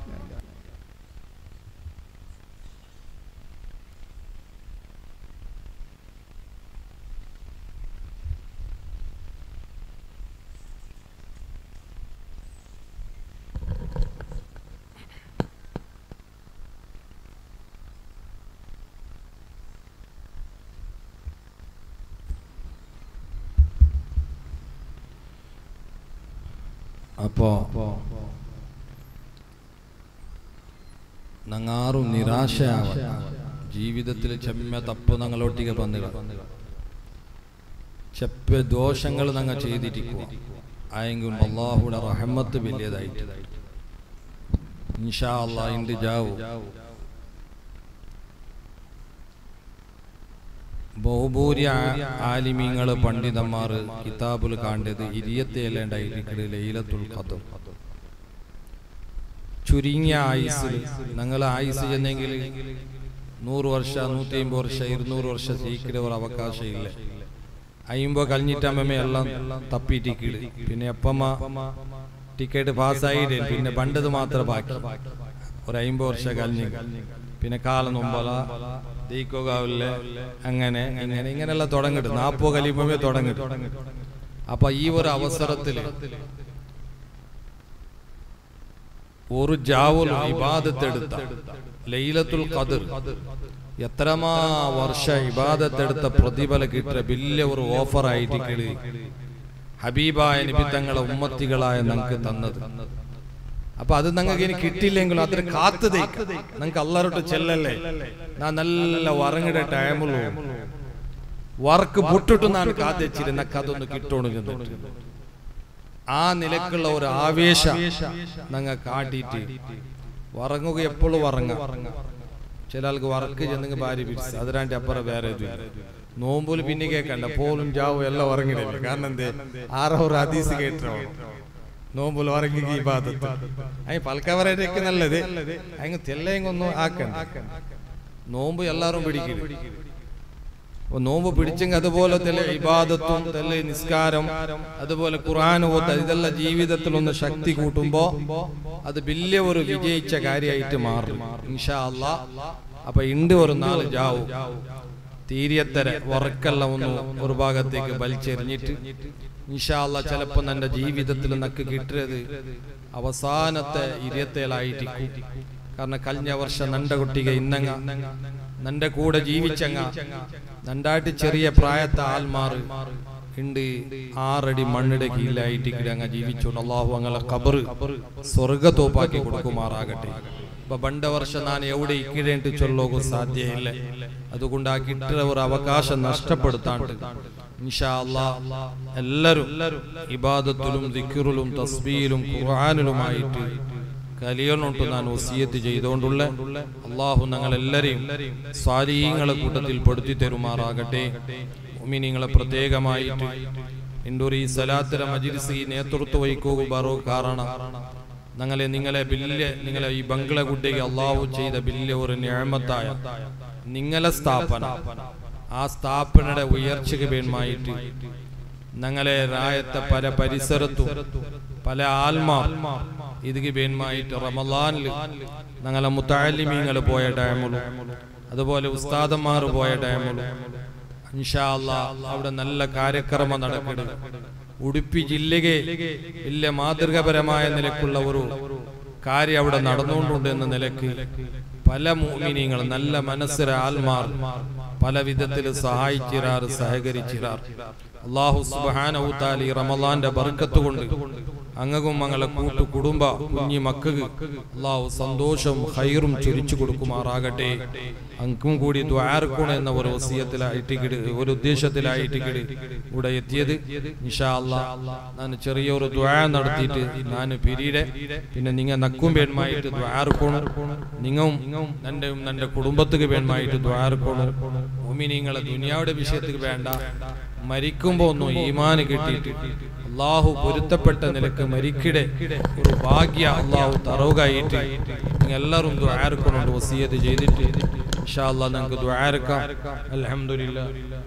അപ്പോ നങ്ങാറും നിരാശയാവ ജീവിതത്തിൽ ചെമ്മ തപ്പ് ഞങ്ങളൊട്ടിക്ക് പന്നിട ചെപ്പ ദോഷങ്ങൾ ഞങ്ങൾ ചെയ്തിരിക്കുക ആയെങ്കിലും അള്ളാഹുടെ റഹമത്ത് വലിയതായിട്ട് ഇൻഷാ അള്ളാ ഇണ്ട് ജാവു ബഹുഭൂരി ആലിമീങ്ങള് പണ്ഡിതന്മാർ കിതാബുൽ കാണ്ടത് ഇരിയത്തേലേണ്ടായിരിക്കല് ലൈലത്തുൽ ഖദർ ചുരുങ്ങിയ ആയുസിൽ ഞങ്ങൾ ആയുസ് ചെന്നെങ്കിൽ നൂറ് വർഷ നൂറ്റി അമ്പത് വർഷ ഇരുന്നൂറ് വർഷ ജയിക്കുന്ന ഒരു അവകാശം ഇല്ല അയിമ്പോ കഴിഞ്ഞിട്ടമ്മ എല്ലാം തപ്പിട്ടിക്കിട് പിന്നെ എപ്പമ്മ ടിക്കറ്റ് പാസ്സായിട്ട് പിന്നെ പണ്ടത് മാത്രം ബാക്കി ഒരു അയിമ്പത് വർഷം കഴിഞ്ഞ് പിന്നെ കാലം മുമ്പല ദീക്കോകാവില്ല അങ്ങനെ ഇങ്ങനെ ഇങ്ങനെല്ലാം തുടങ്ങിട്ട് നാപ്പോ കലിയുമ്പോ തുടങ്ങിട്ട് അപ്പൊ ഈ ഒരു അവസരത്തില് ഒരു ജാവുൽ ഇബാദത്തെടുത്ത ലൈലത്തുൽ ഖദർ എത്രമാ വർഷ ഇബാദത്തെടുത്ത പ്രതിഫല കിട്ടിയ വലിയ ഒരു ഓഫർ ആയിട്ട് ഹബീബായ നിബിത്തങ്ങളെ ഉമ്മത്തികളായ നമുക്ക് തന്നത് അപ്പൊ അത് നിങ്ങൾക്ക് ഇനി കിട്ടിയില്ലെങ്കിലും അത്ര കാത്തു നിങ്ങൾക്ക് അല്ലാരോട്ട് ചെല്ലല്ലേ ഞാൻ നല്ല വറങ്ങിട ടൈമുള്ളൂ വർക്ക് പൊട്ടിട്ട് ഞാൻ കാത്തിച്ചിട്ട് എനിക്ക് അതൊന്ന് കിട്ടോണു ചെന്നിട്ട് ആ നിലക്കുള്ള ഒരു ആവേശം ഞങ്ങൾ കാട്ടിയിട്ട് വറങ്ങുക എപ്പോഴും വറങ്ങ ചില ആൾക്ക് വർക്ക് ചെന്നെങ്കിൽ ഭാര്യ പിരിച്ച് അതിനാണ്ട് അപ്പുറം വേറെ ഇതും നോമ്പിൽ പിന്നെ കേക്കണ്ട പോലും ജാവും എല്ലാം ഉറങ്ങിടില്ല കാരണം എന്തേ ആറോ ഒരു ഹദീസ് കേട്ടോ നോമ്പിൽ ഉറങ്ങി ഈ ഭാഗത്ത് അയ്യ പൽക്കവരൊക്കെ നല്ലത് അങ്ങ് തെല്ലയൊന്നും ആക്കണ്ട നോമ്പ് എല്ലാവരും പിടിക്കും അപ്പൊ നോമ്പ് പിടിച്ചെങ്കിൽ അതുപോലെ തന്നെ ഇബാദത്തും തെല്ല നിസ്കാരം അതുപോലെ ഖുർആൻ ഓത്ത് ഇതെല്ലാം ജീവിതത്തിൽ ഒന്ന് ശക്തി കൂട്ടുമ്പോ അത് വലിയ ഒരു വിജയിച്ച കാര്യമായിട്ട് മാറും ഇൻഷാ അല്ലാ അപ്പൊ ഇണ്ട് ഒരു നാല് ജാവും തീരിയത്തര വറക്കെല്ലാം ഒന്ന് ഒരു ഭാഗത്തേക്ക് വലിച്ചെറിഞ്ഞിട്ട് ഇൻഷാ അല്ലാ ചിലപ്പോ എന്റെ ജീവിതത്തിൽ നക്ക് കിട്ടിയത് അവസാനത്തെ ഇരിയത്തേലായിരിക്കും കാരണം കഴിഞ്ഞ വർഷം നന്റെ കുട്ടിക ഇന്നങ്ങ നന്റെ കൂടെ ജീവിച്ചങ്ങ നണ്ടായിട്ട് ചെറിയ പ്രായത്തെ ആൽമാർ ഉണ്ട് ആറടി മണ്ണിടെ കീഴിലായിട്ട് അങ്ങ് ജീവിച്ചോണ്ട് അള്ളാഹു അങ്ങനെ കബറ് സ്വർഗത്തോപ്പാക്കി കൊടുക്കുമാറാകട്ടെ ഇപ്പൊ പണ്ട വർഷം ഞാൻ എവിടെ ഇക്കിടേണ്ടി ചൊല്ലോകു സാധ്യയില്ല അതുകൊണ്ട് ആ കിട്ടുന്ന ഒരു അവകാശം നഷ്ടപ്പെടുത്താണ്ട് ഇൻഷാ അല്ലാ എല്ലാരും ഇബാദത്തിലും ദിക്റിലും തസ്ബീലും ഖുർആനിലുമായിട്ട് കലിയണോട്ട് ഞാൻ വസിയത്ത് ചെയ്തുകൊണ്ടുള്ള അള്ളാഹു ഞങ്ങൾ എല്ലാരെയും സ്വാരീങ്ങളെ കൂട്ടത്തിൽ പെടുത്തി തരുമാറാകട്ടെ ഉമിനിങ്ങളെ പ്രത്യേകമായിട്ട് ഇണ്ടൂർ ഈ സലാത്തിര മജിലിസ് ഈ നേതൃത്വ വഹിക്കൂ ബറോ കാരണം ഞങ്ങളെ നിങ്ങളെ ബില്ല് നിങ്ങളെ ഈ ബംഗ്ല കുട്ടിക്ക് അള്ളാഹു ചെയ്ത ബില്ല് ഒരു ഞാമത്തായ നിങ്ങളെ സ്ഥാപന ആ സ്ഥാപനയുടെ ഉയർച്ചയ്ക്ക് വേണമായിട്ട് ഞങ്ങളെ രായത്തെ പല പരിസരത്തും പല ആൽമാർ ഇതിക്ക് ബേന്മായിട്ട് റമലാനിൽ ഞങ്ങളെ മുത്താലിമീങ്ങൾ പോയ ടൈമിലും അതുപോലെ ഉസ്താദന്മാർ പോയ ടൈമിലും ഇൻഷാ അല്ലാ അവിടെ നല്ല കാര്യക്രമം നടക്കുന്നത് ഉടുപ്പി ജില്ലയെ വലിയ മാതൃകപരമായ നിലക്കുള്ള ഒരു കാര്യം അവിടെ നടന്നുകൊണ്ടുണ്ട് എന്ന നിലക്ക് പല മോമിനിയങ്ങൾ നല്ല മനസ്സിര ആൽമാർ പല വിധത്തിൽ സഹായിച്ചിരാർ സഹകരിച്ചിരാർ അള്ളാഹു സുബാനൌത്താലി റമലാന്റെ ബർക്കത്ത് കൊണ്ട് അങ്ങകും മങ്ങളെ കൂട്ടു കുടുംബ കുഞ്ഞി മക്കൾക്ക് അള്ളാഹു സന്തോഷം ഹൈറും ചൊരിച്ചു കൊടുക്കുമാറാകട്ടെ അങ്കും കൂടി ദ്വാരക്കണം എന്ന ഒരു വസീയത്തിലായിട്ട് കിട് ഒരു ഉദ്ദേശത്തിലായിട്ട് കിട് ഇവിടെ എത്തിയത് നിഷാ അല്ലാ ഞാൻ ചെറിയൊരു ദ്വാ നടത്തിയിട്ട് ഞാൻ പിരീടെ പിന്നെ നിങ്ങ നക്കും വേണമായിട്ട് ദ്വാരക്കണം നിങ്ങവും നന്റെയും നന്റെ കുടുംബത്തിന് വേണമായിട്ട് ദ്വാരക്കണം ഭൂമി നിങ്ങളെ ദുനിയാവുടെ വിഷയത്തിൽ വേണ്ട മരിക്കുമ്പോ ഒന്നും ഈമാന് കിട്ടിയിട്ട് അള്ളാഹു പൊരുത്തപ്പെട്ട നിലക്ക് മരിക്കിടെ ഒരു ഭാഗ്യ അള്ളാഹു തറവുകായിട്ട് നിങ്ങൾ എല്ലാവരും ദ്വാരക്കൊണ്ടുണ്ട് വസീയത്ത് ചെയ്തിട്ട് ഇൻഷാ അല്ലാ നിങ്ങൾക്ക് ദ്വാരക്കാം അൽഹംദുലില്ലാ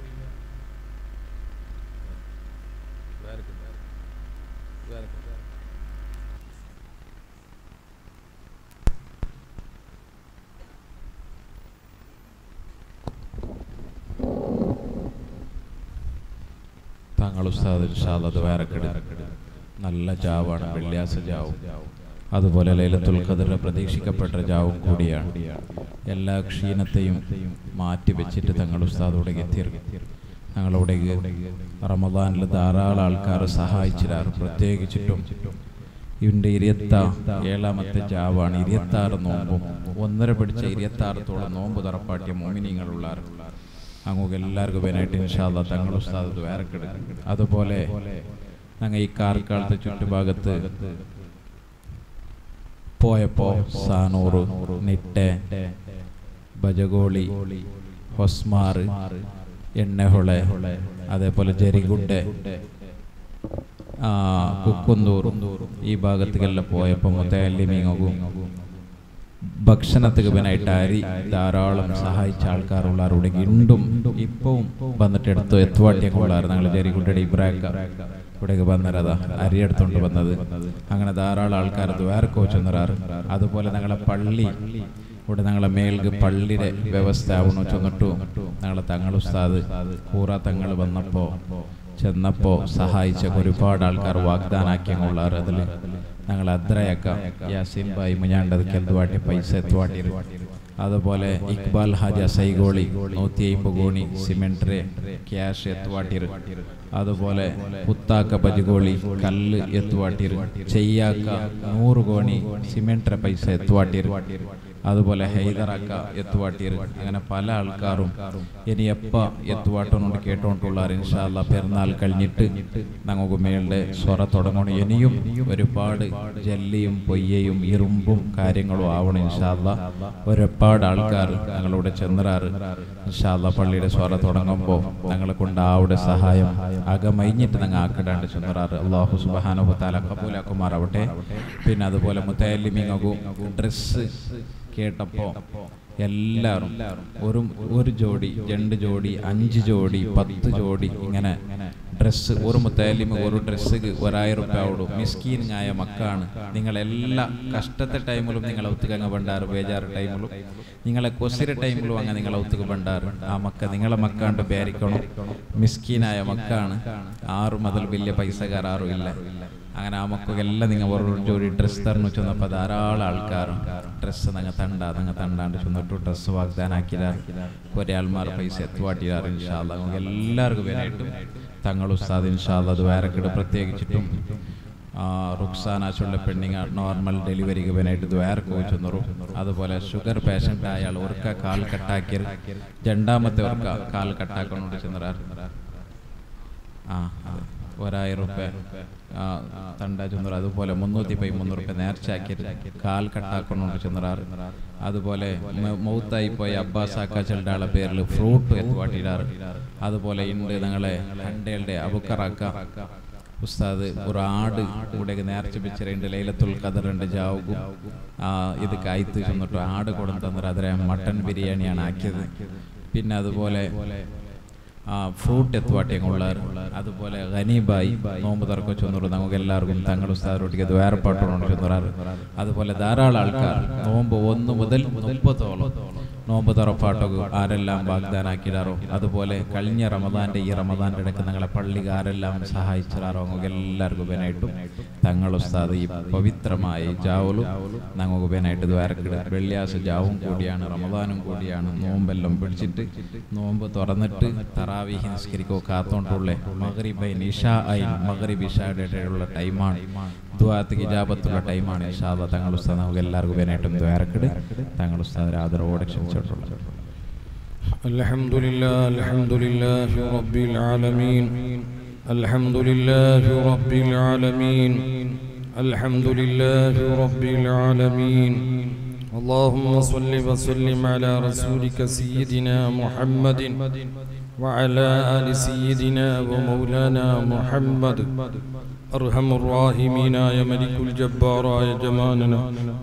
താങ്കൾ ഉസ്താദ് ഇൻഷാല്ലത് വേറെക്കിട് നല്ല ജാവാണ് വെള്ളിയാസ ജാവും അതുപോലെ ലൈലത്തുൽ ഖദറിന്റെ പ്രതീക്ഷിക്കപ്പെട്ട ജാവും കൂടിയാണ് എല്ലാ ക്ഷീണത്തെയും മാറ്റി വെച്ചിട്ട് തങ്ങൾ ഉസ്താദോടേക്ക് എത്തിയിറങ്ങി ഞങ്ങളോടേക്ക് റമദാനിൽ ധാരാളം ആൾക്കാർ സഹായിച്ചിരാറ് പ്രത്യേകിച്ചിട്ടും ഇവൻ്റെ ഇരുപത്ത ഏഴാമത്തെ ജാവാണ് ഇരുപത്താറ് നോമ്പും ഒന്നര പിടിച്ച ഇരുപത്താറത്തോളം നോമ്പ് തറപ്പാട്ടിയ മോമിനിങ്ങളുള്ളാർ അങ്ങോട്ട് എല്ലാവർക്കും പേനായിട്ട് ഇൻഷാല്ല തങ്ങൾ ഉസ്താദ് വേറെക്കിട് അതുപോലെ ഞങ്ങൾ ഈ കാർക്കാലത്തെ ചുറ്റുഭാഗത്ത് പോയപ്പോ സാനൂറ് നിട്ടെ ബജഗോളി ഹൊസ്മാർ എണ്ണഹൊളെ അതേപോലെ ജരിഗുഡ്ടെ ആ കുക്കുന്തൂർ ഈ ഭാഗത്തേക്കെല്ലാം പോയപ്പോൾ മുത്തല്ലിമീങ്ങും ഭക്ഷണത്തിന് പിന്നായിട്ട് അരി ധാരാളം സഹായിച്ച ആൾക്കാരുള്ള അവിടെ ഇണ്ടും ഇപ്പവും വന്നിട്ട് എടുത്തു എത്തുവാട്ടിയൊക്കെ ഉള്ളാറ് ഞങ്ങൾ ജരികുട്ടിയുടെ ഇബ്രാക്ക ഇവിടേക്ക് വന്നരതാ അരി എടുത്തോണ്ട് വന്നത് അങ്ങനെ ധാരാളം ആൾക്കാർ ദ്വാരക്കോ ചെന്നറാറ് അതുപോലെ ഞങ്ങളെ പള്ളി ഇവിടെ ഞങ്ങളെ മേൽക്ക് പള്ളിയുടെ വ്യവസ്ഥ ആവണോ ചെന്നിട്ടു ഞങ്ങളെ തങ്ങൾ ഉസ്താദ് കൂറ തങ്ങൾ വന്നപ്പോ ചെന്നപ്പോ സഹായിച്ച ഒരുപാട് ആൾക്കാർ വാഗ്ദാനാക്കിയുള്ളാറ് അതിൽ ഞങ്ങൾ അദ്രയക്ക യാസിൻ ബായി മുഞ്ഞാണ്ടത് കെൽതുവാട്ടി പൈസ എത്തുവാട്ടി അതുപോലെ ഇക്ബാൽ ഹാജ സൈഗോളി നൂറ്റി അമ്പത് ഗോണി സിമെൻട്രെ ക്യാഷ് എത്തുവാട്ടിർ അതുപോലെ പുത്താക്ക ബജുഗോളി കല്ല് എത്തുവാട്ടിർ ചെയ്യാക്ക നൂറ് ഗോണി സിമെൻട്രെ പൈസ എത്തുവാട്ടിർ അതുപോലെ ഹൈദറാക്ക എത്തുവാട്ടിർ അങ്ങനെ പല ആൾക്കാരും ഇനി എപ്പ എത്തുവാട്ടോണ്ട് കേട്ടോണ്ടുള്ള ഇൻഷാല്ല പെരുന്നാൾ കഴിഞ്ഞിട്ട് ഞങ്ങൾക്ക് മേളുടെ സ്വറ തുടങ്ങണം ഇനിയും ഒരുപാട് ജല്ലിയും പൊയ്യയും ഇരുമ്പും കാര്യങ്ങളും ആവണം ഇൻഷാല്ല ഒരുപാട് ആൾക്കാർ ഞങ്ങളോട് ചെന്നറാറ് ഇൻഷാല്ല പള്ളിയുടെ സ്വറ തുടങ്ങുമ്പോൾ ഞങ്ങളെ കൊണ്ട് ആവിടെ സഹായം അകമയിഞ്ഞിട്ട് ഞങ്ങൾ ആക്കിടാണ്ട് ചെന്നറാറ് അള്ളാഹു സുബാനുഭത്താല കബൂലാക്കുമാറാവട്ടെ പിന്നെ അതുപോലെ മുത്തല്ലിമിങ്ങും ഡ്രസ്സ് കേട്ടപ്പോ എല്ലാവരും ഒരു ഒരു ജോഡി രണ്ട് ജോഡി അഞ്ച് ജോഡി പത്ത് ജോഡി ഇങ്ങനെ ഡ്രസ്സ് ഒരു മുത്താലിമ ഒരു ഡ്രസ്സ് ഒരായിരം റുപ്യ ആവുള്ളൂ മിസ്കീനായ മക്കാണ് നിങ്ങൾ എല്ലാ കഷ്ടത്തെ ടൈമിലും നിങ്ങൾ ഒത്തുകങ്ങ് പണ്ടാറ് ബേജാറ് ടൈമിലും നിങ്ങളെ കൊസിര ടൈമിലും അങ്ങ് നിങ്ങൾ ഒത്തുക പണ്ടാറ് ആ മക്ക നിങ്ങളെ മക്കാണ്ട് ബേരിക്കണം മിസ്കീനായ മക്കാണ് ആറ് മുതൽ വലിയ പൈസക്കാർ ആരും ഇല്ല അങ്ങനെ ആ മക്കൾക്കെല്ലാം നിങ്ങൾ ഒരു ജോഡി ഡ്രസ്സ് തരണം ചെന്നപ്പോൾ ധാരാളം ആൾക്കാരും ഡ്രസ്സ് നിങ്ങൾ തണ്ട നിങ്ങൾ തണ്ടാണ്ട് ചെന്നിട്ട് ഡ്രസ്സ് വാഗ്ദാനാക്കിയാർ കുറേ ആൾമാർ പൈസ എത്തുവാട്ടിയാർ ഇൻഷാല്ല നമുക്ക് എല്ലാവർക്കും പേരായിട്ടും തങ്ങൾ ഉസ്താദ് ഇൻഷാല്ല അത് വേറെക്കിട്ട് പ്രത്യേകിച്ചിട്ടും റുക്സാനാശുള്ള പെണ്ണിങ് നോർമൽ ഡെലിവറിക്ക് വേനായിട്ട് ദ്വാരക്ക് വെച്ചെന്നറും അതുപോലെ ഷുഗർ പേഷ്യൻ്റ് അയാൾ ഒരുക്ക കാൽ കട്ടാക്കിയ രണ്ടാമത്തെ ഒരുക്ക കാൽ കട്ടാക്കണോണ്ട് ചെന്നറാർ ആ അതെ ഒരായിരം റുപ്യ തണ്ട ചെന്നറ അതുപോലെ മുന്നൂറ്റി പൈ മുന്നൂറ് റുപ്യ നേർച്ചയാക്കിയിട്ട് കാൽ കട്ടാക്കണോണ്ട് ചെന്നറാറ് അതുപോലെ മൗത്തായി പോയ അബ്ബാസ് ആക്കാച്ചളുടെ ആളെ പേരിൽ ഫ്രൂട്ട് എത്തുവാട്ടിയിടാറ് അതുപോലെ ഉണ്ട് ഞങ്ങളെ ഹണ്ടയുടെ അബുക്കറാക്ക ഉസ്താദ് ഒരു ആട് ഇവിടെ നേർച്ച വെച്ചിട്ടുണ്ട് ലൈലത്തുൽ ഖദറിന്റെ ജാവുകും ആ ഇത് കായ്ത്ത് ചെന്നിട്ട് ആട് കൊടുത്തു തന്നിട്ട് അതിലെ മട്ടൻ ബിരിയാണിയാണ് ആക്കിയത് പിന്നെ അതുപോലെ ഫ്രൂട്ട് എത്തുവാട്ടിയങ്ങളുള്ളവർ അതുപോലെ ഖനീബായി നോമ്പ് തുറക്ക ചൊന്നുറു നമുക്ക് എല്ലാവർക്കും തങ്ങൾ ഉസ്താദൊട്ടിക്ക് വേർപ്പാട്ടോണം ചൊന്നുറാറ് അതുപോലെ ധാരാളം ആൾക്കാർ നോമ്പ് ഒന്ന് മുതൽ മുപ്പത്തോളം നോമ്പ് തുറപ്പാട്ടൊക്കെ ആരെല്ലാം വാഗ്ദാനാക്കിയിടാറോ അതുപോലെ കഴിഞ്ഞ റമദാന്റെ ഈ റമദാന്റെ ഇടയ്ക്ക് ഞങ്ങളെ പള്ളിക്ക് ആരെല്ലാം സഹായിച്ചിടാറോ നമുക്ക് എല്ലാവർക്കും ഉപനായിട്ടും തങ്ങൾ ഉസ്താദ് ഈ പവിത്രമായ ഈ ജാവലും ഞങ്ങൾക്ക് ഉപനായിട്ട് ദ്വാരക്കിട വെള്ളിയാഴ്ച ജാവും കൂടിയാണ് റമദാനും കൂടിയാണ് നോമ്പെല്ലാം പിടിച്ചിട്ട് നോമ്പ് തുറന്നിട്ട് തറാവിഹി നിസ്കരിക്കോ കാത്തോണ്ടുള്ളേ മഗ്രിബൈ നിഷ ഐ മഗ്രിബ് ഇഷായുടെ ഇടയിലുള്ള ടൈമാണ് ദുആത്ത് ഇജാബത്തുള്ള ടൈമാണ് ഇൻഷാല്ല തങ്ങൾ ഉസ്താദ് നമുക്ക് എല്ലാവർക്കും ഉപനായിട്ടും ദ്വാരക്കിട് തങ്ങൾ ഉസ്താദ് ആദരവോടെ ക്ഷണിച്ചിട്ടുള്ളത് الحمد لله الحمد لله رب العالمين الحمد لله رب العالمين الحمد لله رب العالمين اللهم صل وسلم على رسولك سيدنا محمد وعلى آل سيدنا ومولانا محمد أرحم الراحمين يا ملك الجبار يا جمالنا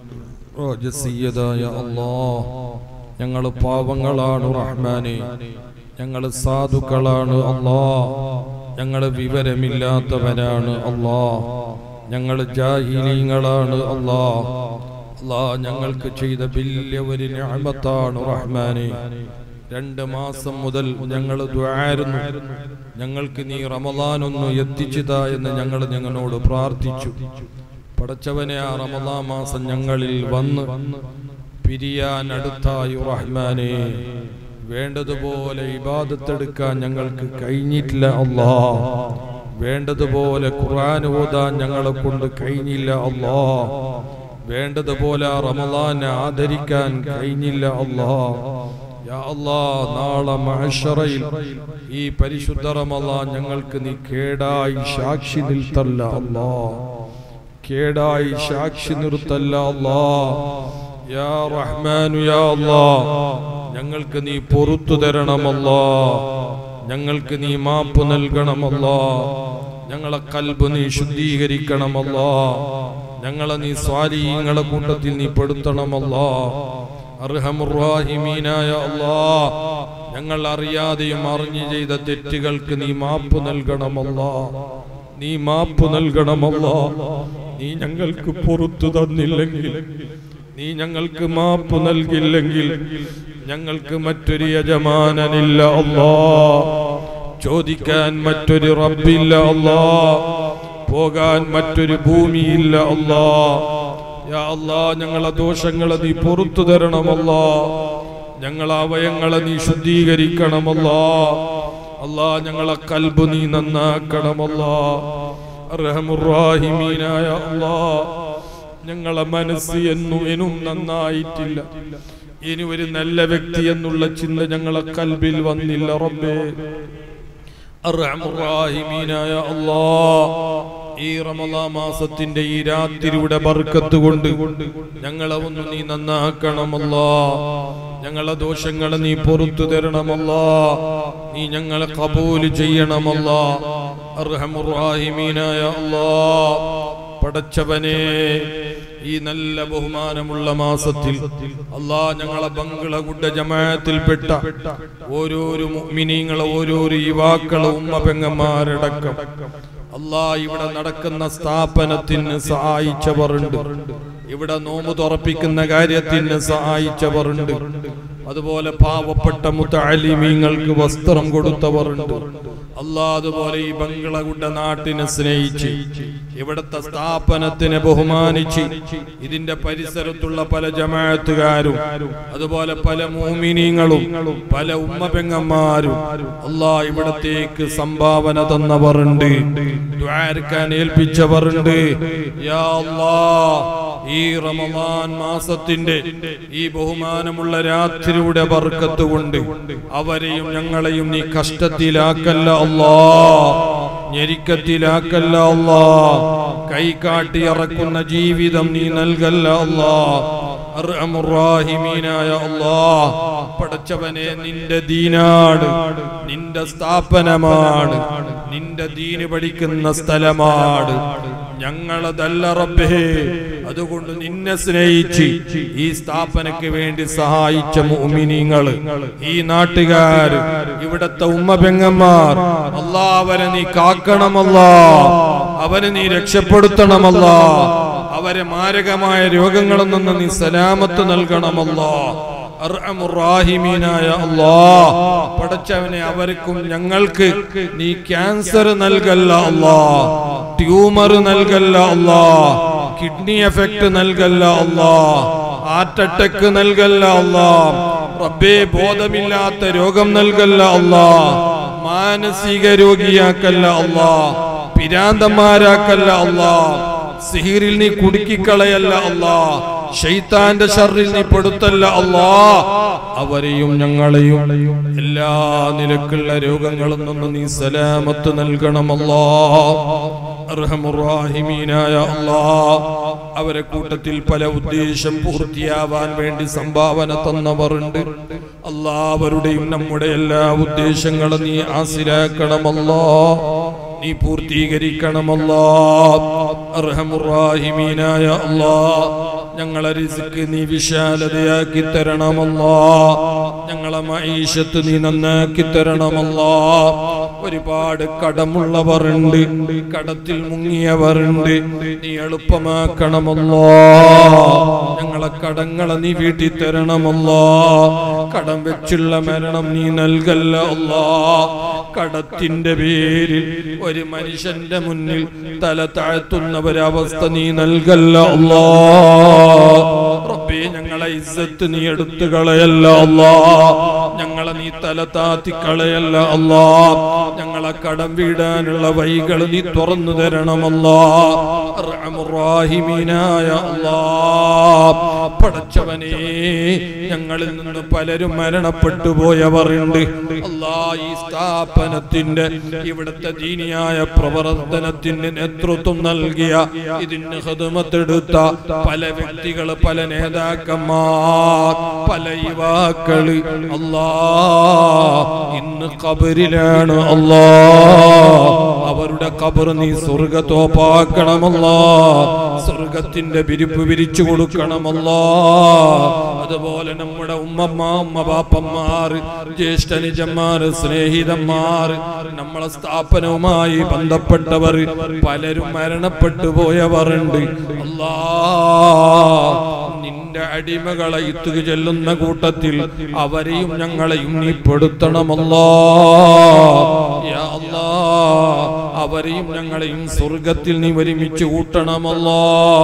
راج السيدة يا الله ഞങ്ങൾ പാവങ്ങളാണ് റഹ്മാനെ ഞങ്ങൾ സാധുക്കളാണ് അല്ലാ ഞങ്ങൾ വിവരമില്ലാത്തവരാണ് അല്ലാ ഞങ്ങൾ ജാഹിലീങ്ങളാണ് അല്ലാ അല്ലാ ഞങ്ങൾക്ക് ചെയ്ത വലിയ ഒരു ഞാമത്താണ് റഹ്മാനെ രണ്ട് മാസം മുതൽ ഞങ്ങൾ ദ്വാരുന്നു ഞങ്ങൾക്ക് നീ റമദാനൊന്ന് എത്തിച്ചതാ എന്ന് ഞങ്ങൾ ഞങ്ങളോട് പ്രാർത്ഥിച്ചു പടച്ചവനെ ആ റമദാ മാസം ഞങ്ങളിൽ വന്ന് പിരിയാൻ അടുത്തായി റഹ്മാനെ വേണ്ടതുപോലെ ഇബാദത്തെടുക്കാൻ ഞങ്ങൾക്ക് കഴിഞ്ഞിട്ടില്ല അല്ലാ വേണ്ടതുപോലെ ഖുർആൻ ഓതാൻ ഞങ്ങളെ കൊണ്ട് കഴിഞ്ഞില്ല അല്ലാ വേണ്ടതുപോലെ ആ റമദാനെ ആദരിക്കാൻ കഴിഞ്ഞില്ല അല്ലാ യാ അല്ലാ നാളെ മഹശറയിൽ ഈ പരിശുദ്ധ റമദാൻ ഞങ്ങൾക്ക് നീ കേടായി സാക്ഷി നിൽത്തല്ല അല്ലാ കേടായി സാക്ഷി നിർത്തല്ല അല്ലാ യാ റഹ്മാനു യാ അല്ലാ ഞങ്ങൾക്ക് നീ പൊറത്തു തരണമല്ലാ ഞങ്ങൾക്ക് നീ മാപ്പ് നൽകണമല്ലാ ഞങ്ങളെ കൽബ് നീ ശുദ്ധീകരിക്കണമല്ലാ ഞങ്ങളെ നീ സ്വാലീങ്ങളെ കൂട്ടത്തിൽ നീ പെടുത്തണമല്ലാ അർഹമുറാഹിമീനായ അല്ലാ ഞങ്ങൾ അറിയാതെയും അറിഞ്ഞു ചെയ്ത തെറ്റുകൾക്ക് നീ മാപ്പ് നൽകണമല്ലാ നീ മാപ്പ് നൽകണമല്ലാ നീ ഞങ്ങൾക്ക് പുറത്തു തന്നില്ലെങ്കിൽ നീ ഞങ്ങൾക്ക് മാപ്പ് നൽകില്ലെങ്കിൽ ഞങ്ങൾക്ക് മറ്റൊരു യജമാനനില്ല അല്ലാ ചോദിക്കാൻ മറ്റൊരു റബ്ബില്ല അല്ലാ പോകാൻ മറ്റൊരു ഭൂമിയില്ല അല്ലാ യാ അല്ലാ ഞങ്ങളെ ദോഷങ്ങളെ നീ പുറത്തു തരണമല്ലാ ഞങ്ങളെ അവയങ്ങളെ നീ ശുദ്ധീകരിക്കണമല്ലാ അല്ലാ ഞങ്ങളെ കൽബ് നീ നന്നാക്കണമല്ലാ റഹമുറാഹിമീനായ അല്ലാ ഞങ്ങളെ മനസ്സ് എന്നു എനും നന്നായിട്ടില്ല ഇനി ഒരു നല്ല വ്യക്തി എന്നുള്ള ചിന്ത ഞങ്ങളെ കൽബിൽ വന്നില്ല റബ്ബേ അർഹമുറാഹിമീനായ അല്ലാ ഈ റമദാ മാസത്തിന്റെ ഈ രാത്രിയുടെ ബർക്കത്ത് കൊണ്ട് ഞങ്ങളെ ഒന്ന് നീ നന്നാക്കണമല്ലാ ഞങ്ങളെ ദോഷങ്ങളെ നീ പൊറത്തു തരണമല്ലാ നീ ഞങ്ങളെ കബൂല് ചെയ്യണമല്ലാ അർഹമുറാഹിമീനായ അല്ലാ പടച്ചവനെ ഈ നല്ല ബഹുമാനമുള്ള മാസത്തിൽ അല്ലാ ഞങ്ങളെ ബംഗ്ലഗുഡ ജമാഅത്തിൽപ്പെട്ട ഓരോരോ മുഅ്മിനീങ്ങളെ ഓരോരോ യുവാക്കളെ ഉമ്മ പെങ്ങന്മാരടക്കം അല്ലാ ഇവിടെ നടക്കുന്ന സ്ഥാപനത്തിന് സഹായിച്ചവരുണ്ട് ഇവിടെ നോമ്പ് തുറപ്പിക്കുന്ന കാര്യത്തിന് സഹായിച്ചവരുണ്ട് അതുപോലെ പാവപ്പെട്ട മുത്തലിമീങ്ങൾക്ക് വസ്ത്രം കൊടുത്തവരുണ്ട് അല്ലാ അതുപോലെ ഈ ബംഗ്ലഗുഡ നാട്ടിനെ സ്നേഹിച്ച് ഇവിടുത്തെ സ്ഥാപനത്തിനെ ബഹുമാനിച്ച് ഇതിന്റെ പരിസരത്തുള്ള പല ജമാഅത്തുകാരും അതുപോലെ പല മോമിനീങ്ങളും പല ഉമ്മ പെങ്ങന്മാരും അല്ലാ ഇവിടത്തേക്ക് സംഭാവന തന്നവരുണ്ട് ദ്വാരക്കാൻ ഏൽപ്പിച്ചവരുണ്ട് യാ അല്ലാ ഈ റമദാൻ മാസത്തിന്റെ ഈ ബഹുമാനമുള്ള രാത്രിയുടെ ബർക്കത്ത് കൊണ്ട് അവരെയും ഞങ്ങളെയും നീ കഷ്ടത്തിലാക്കല്ല അല്ലാ ഞെരിക്കത്തിലാക്കല്ല അല്ലാ കൈ കാട്ടി ഇറക്കുന്ന ജീവിതം നീ നൽകല്ല അല്ലാ അർഹമുറാഹിമീനായ അല്ലാ പടച്ചവനെ നിന്റെ ദീനാട് നിന്റെ സ്ഥാപനമാണ് നിന്റെ ദീന് പഠിക്കുന്ന സ്ഥലമാണ് ഞങ്ങളതല്ല റബ്ബേ അതുകൊണ്ട് നിന്നെ സ്നേഹിച്ച് ഈ സ്ഥാപനക്ക് വേണ്ടി സഹായിച്ച മുഅ്മിനീങ്ങള് ഈ നാട്ടുകാര് ഇവിടത്തെ ഉമ്മ പെങ്ങന്മാർ അല്ലാ അവരെ നീ കാക്കണമല്ലാ അവരെ നീ രക്ഷപ്പെടുത്തണമല്ലാ അവരെ മാരകമായ രോഗങ്ങളിൽ നിന്ന് നീ സലാമത്ത് നൽകണമല്ലാ അർഹമുറാഹിമീനായ അല്ലാ പടച്ചവനെ അവർക്കും ഞങ്ങൾക്ക് നീ ക്യാൻസർ നൽകല്ല അല്ലാ ട്യൂമർ നൽകല്ല അല്ലാ കിഡ്നി എഫക്ട് നൽകല്ല അല്ലാ ഹാർട്ട് അറ്റാക്ക് നൽകല്ല അല്ലാ റബ്ബേ ബോധമില്ലാത്ത രോഗം നൽകല്ല അല്ലാ മാനസിക രോഗിയാക്കല്ല അല്ലാ പിരാന്തന്മാരാക്കല്ല അല്ലാ സിഹിറിൽ നീ കുടുക്കിക്കളയല്ല അല്ലാ ഷെയ്ത്താന്റെ ഷറിൽ നീ പെടുത്തല്ല അല്ലാ അവരെയും ഞങ്ങളെയും എല്ലാ നിലക്കുള്ള രോഗങ്ങളിൽ നിന്ന് നീ സലാമത്ത് നൽകണമല്ലാ അർഹമുറാഹിമീനായ അല്ലാ അവരെ കൂട്ടത്തിൽ പല ഉദ്ദേശം പൂർത്തിയാവാൻ വേണ്ടി സംഭാവന തന്നവരുണ്ട് എല്ലാവരുടെയും നമ്മുടെ എല്ലാ ഉദ്ദേശങ്ങളും നീ ആസിലാക്കണമല്ലോ നീ പൂർത്തീകരിക്കണമല്ലോ അർഹമുറാഹിമീനായ അല്ലാ ഞങ്ങളെ റിസ്ക് നീ വിശാലതയാക്കി തരണമല്ലോ ഞങ്ങളെ മൈഷത്ത് നീ നന്നാക്കി തരണമല്ലോ ഒരുപാട് കടമുള്ളവരുണ്ട് കടത്തിൽ മുങ്ങിയവരുണ്ട് നീ എളുപ്പമാക്കണമല്ലോ ഞങ്ങളെ കടങ്ങളെ നീ വീട്ടി തരണമല്ലോ കടം വെച്ചുള്ള മരണം നീ നൽകല്ല അല്ലാ കടത്തിന്റെ പേരിൽ ഒരു മനുഷ്യന്റെ മുന്നിൽ തല താഴ്ത്തുന്ന ഒരവസ്ഥ നീ നൽകല്ല അല്ലാ റബ്ബേ ഞങ്ങളെ ഇസ്സത്ത് നീ എടുത്തു കളയല്ല അല്ലാ ഞങ്ങളെ നീ തല താത്തി കളയല്ല അല്ലാ ഞങ്ങളെ കടം വീടാനുള്ള വഴികൾ നീ തുറന്നു തരണമല്ലാ റഹമുറാഹിമീനായ അല്ലാ പടച്ചവനെ ഞങ്ങളിൽ നിന്ന് പലരും മരണപ്പെട്ടു പോയവരുണ്ട് അല്ലാ ഈ സ്ഥാപനത്തിന്റെ ഇവിടുത്തെ ദീനിയായ പ്രവർത്തനത്തിന് നേതൃത്വം നൽകിയ ഇതിന് ഹൃദമത്തെടുത്ത പല വ്യക്തികൾ പല നേതാക്കന്മാർ പല യുവാക്കള് അല്ലാ ഇന്ന് കബറിലാണ് അല്ലാ അവരുടെ കബർ നീ സ്വർഗത്തോപ്പാക്കണമല്ലാ സ്വർഗത്തിന്റെ വിരിപ്പ് വിരിച്ചു കൊടുക്കണമല്ലോ അതുപോലെ നമ്മുടെ ഉമ്മമ്മ ഉമ്മ ബാപ്പന്മാർ ജ്യേഷ്ഠനിജന്മാർ സ്നേഹിതന്മാർ നമ്മളെ സ്ഥാപനവുമായി ബന്ധപ്പെട്ടവർ പലരും മരണപ്പെട്ടു പോയവരുണ്ട് അല്ലാ നിന്റെ അടിമകളെ ഇത്തുക ചെല്ലുന്ന കൂട്ടത്തിൽ അവരെയും ഞങ്ങളെയും നീ പെടുത്തണമല്ലോ യാ അല്ലാ അവരെയും ഞങ്ങളെയും സ്വർഗത്തിൽ നീ ഒരുമിച്ച് കൂട്ടണമല്ലോ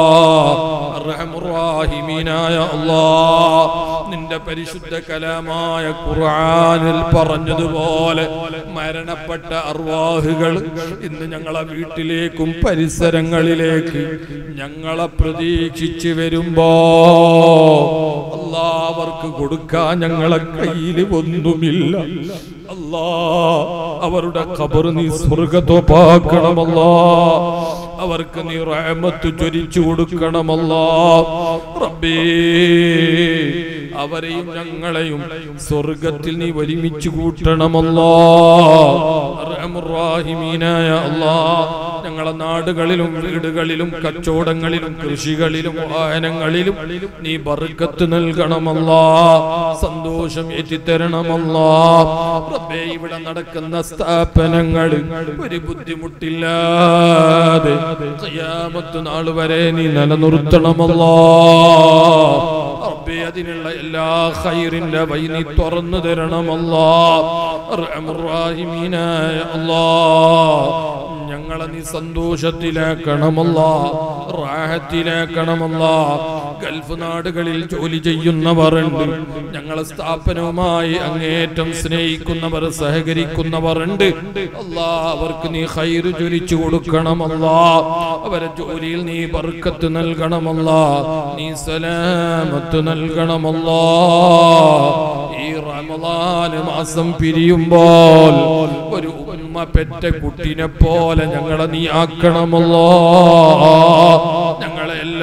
റഹമുറാഹിമീനായ അല്ലാ നിന്റെ പരിശുദ്ധ കലാമായ ഖുർആനിൽ പറഞ്ഞതുപോലെ മരണപ്പെട്ട അർവാഹുകൾ ഇന്ന് ഞങ്ങളെ വീട്ടിലേക്കും പരിസരങ്ങളിലേക്ക് ഞങ്ങളെ പ്രതീക്ഷിച്ച് വരുമ്പോ അല്ലാ അവർക്ക് കൊടുക്കാൻ ഞങ്ങളെ കയ്യിൽ ഒന്നുമില്ല അല്ലാ അവരുടെ ഖബർ നീ സ്വർഗത്തോപ്പാക്കണമല്ലോ അവർക്ക് നീ റഹമത്ത് ചൊരിച്ചു കൊടുക്കണമല്ലോ റബ്ബേ അവരെയും ഞങ്ങളെയും സ്വർഗത്തിൽ നീ ഒരുമിച്ച് കൂട്ടണമല്ലോ റഹമുറാഹിമീനായ അല്ലാ ഞങ്ങളെ നാടുകളിലും വീടുകളിലും കച്ചവടങ്ങളിലും കൃഷികളിലും വാഹനങ്ങളിലും നീ ബർക്കത്ത് നൽകണമല്ലോ സന്തോഷം എത്തിത്തരണമല്ലോ റബ്ബേ ഇവിടെ നടക്കുന്ന സ്ഥാപനങ്ങൾ ഒരു ബുദ്ധിമുട്ടില്ലാതെ ഖിയാമത്ത് നാൾ വരെ നീ നിലനിർത്തണമല്ലോ റബ്ബേ അതിനുള്ള എല്ലാ ഖൈറിന്റെ വഴി നീ തുറന്നു തരണമല്ലോ റഹമുറാഹിമീനായ അല്ലാ ഞങ്ങളെ നീ സന്തോഷത്തിലാക്കണമല്ല റാഹത്തിലാക്കണമല്ല ഗൾഫ് നാടുകളിൽ ജോലി ചെയ്യുന്നവരുണ്ട് ഞങ്ങളെ സ്ഥാപനവുമായി അങ്ങേറ്റം സ്നേഹിക്കുന്നവർ സഹകരിക്കുന്നവരുണ്ട് അല്ലാ അവർക്ക് നീ ഹൈറ് ജ്വലിച്ചു കൊടുക്കണമല്ല അവരെ ജോലിയിൽ നീ ബർക്കത്ത് നൽകണമല്ല നീ സലാമത്ത് നൽകണമല്ല ഈ റമദാന് മാസം പിരിയുമ്പോൾ ഒരു ഉമ്മ പെറ്റ കുട്ടിനെ പോലെ ഞങ്ങളെ നീ ആക്കണമല്ലോ ഞങ്ങളെ എല്ലാ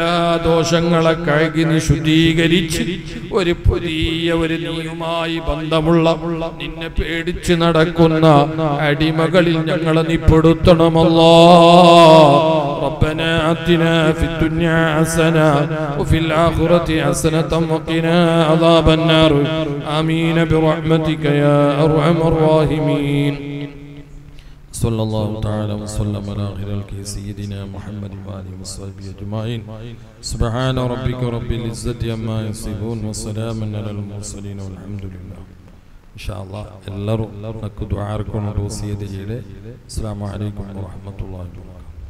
ദോഷങ്ങളെ കഴുകി നീ ശുദ്ധീകരിച്ച് ഒരു പുതിയ ഒരു നീയുമായി ബന്ധമുള്ള നിന്നെ പേടിച്ച് നടക്കുന്ന അടിമകളിൽ ഞങ്ങളെ നീ പെടുത്തണമല്ലോ ربنا آتنا في الدنيا حسنة وفي الآخرة حسنة وقنا عذاب النار آمين برحمتك يا أرحم الراحمين صلى الله تعالى وسلم على خير الكي سيدنا محمد وآله وصحبه أجمعين سبحان ربك رب العزة عما يصفون وسلام على المرسلين والحمد لله إن شاء الله എല്ലാവരും നമുക്ക് ദുആർക്കണം വസിയത്ത് ചെയ്ത് അസ്സലാമു അലൈക്കും വറഹ്മത്തുള്ളാഹി വബറകാതുഹു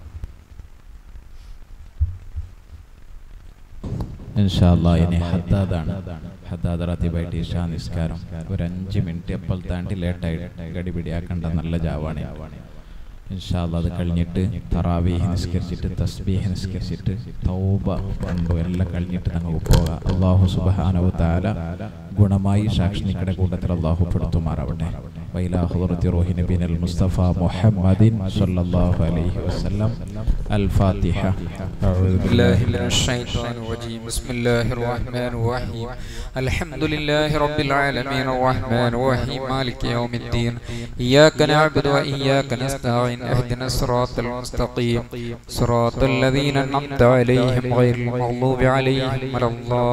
ഇൻഷാല്ലാ ഇനി ഹദ്ദാദാണ് ഹദ്ദാദ് റത്തിബായിട്ട് ഇഷാ നിസ്കാരം ഒരു അഞ്ച് മിനിറ്റ് എപ്പോൾ താണ്ടി ലേറ്റായിട്ട് ഗടിപിടിയാക്കേണ്ട നല്ല ജാവാണ് ഇൻഷാല്ലാ അത് കഴിഞ്ഞിട്ട് തറാവീഹ് നിസ്കരിച്ചിട്ട് തസ്ബീഹ് നിസ്കരിച്ചിട്ട് തൗബ കണ്ടു എല്ലാം കഴിഞ്ഞിട്ട് നമുക്ക് പോകാം അള്ളാഹു സുബഹാനവു താല ഗുണമായി സാക്ഷിനിക്കടെ കൂട്ടത്തിൽ അള്ളാഹു പെടുത്തുമാറാവട്ടെ وإلى حضرة روح نبينا المصطفى محمد صلى الله عليه وسلم الفاتحة أعوذ بالله من الشيطان الرجيم بسم الله الرحمن الرحيم الحمد لله رب العالمين الرحمن الرحيم مالك يوم الدين إياك نعبد وإياك نستعين اهدنا الصراط المستقيم صراط الذين أنعمت عليهم غير المغضوب عليهم ولا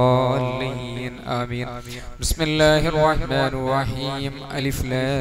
الضالين آمين بسم الله الرحمن الرحيم ألف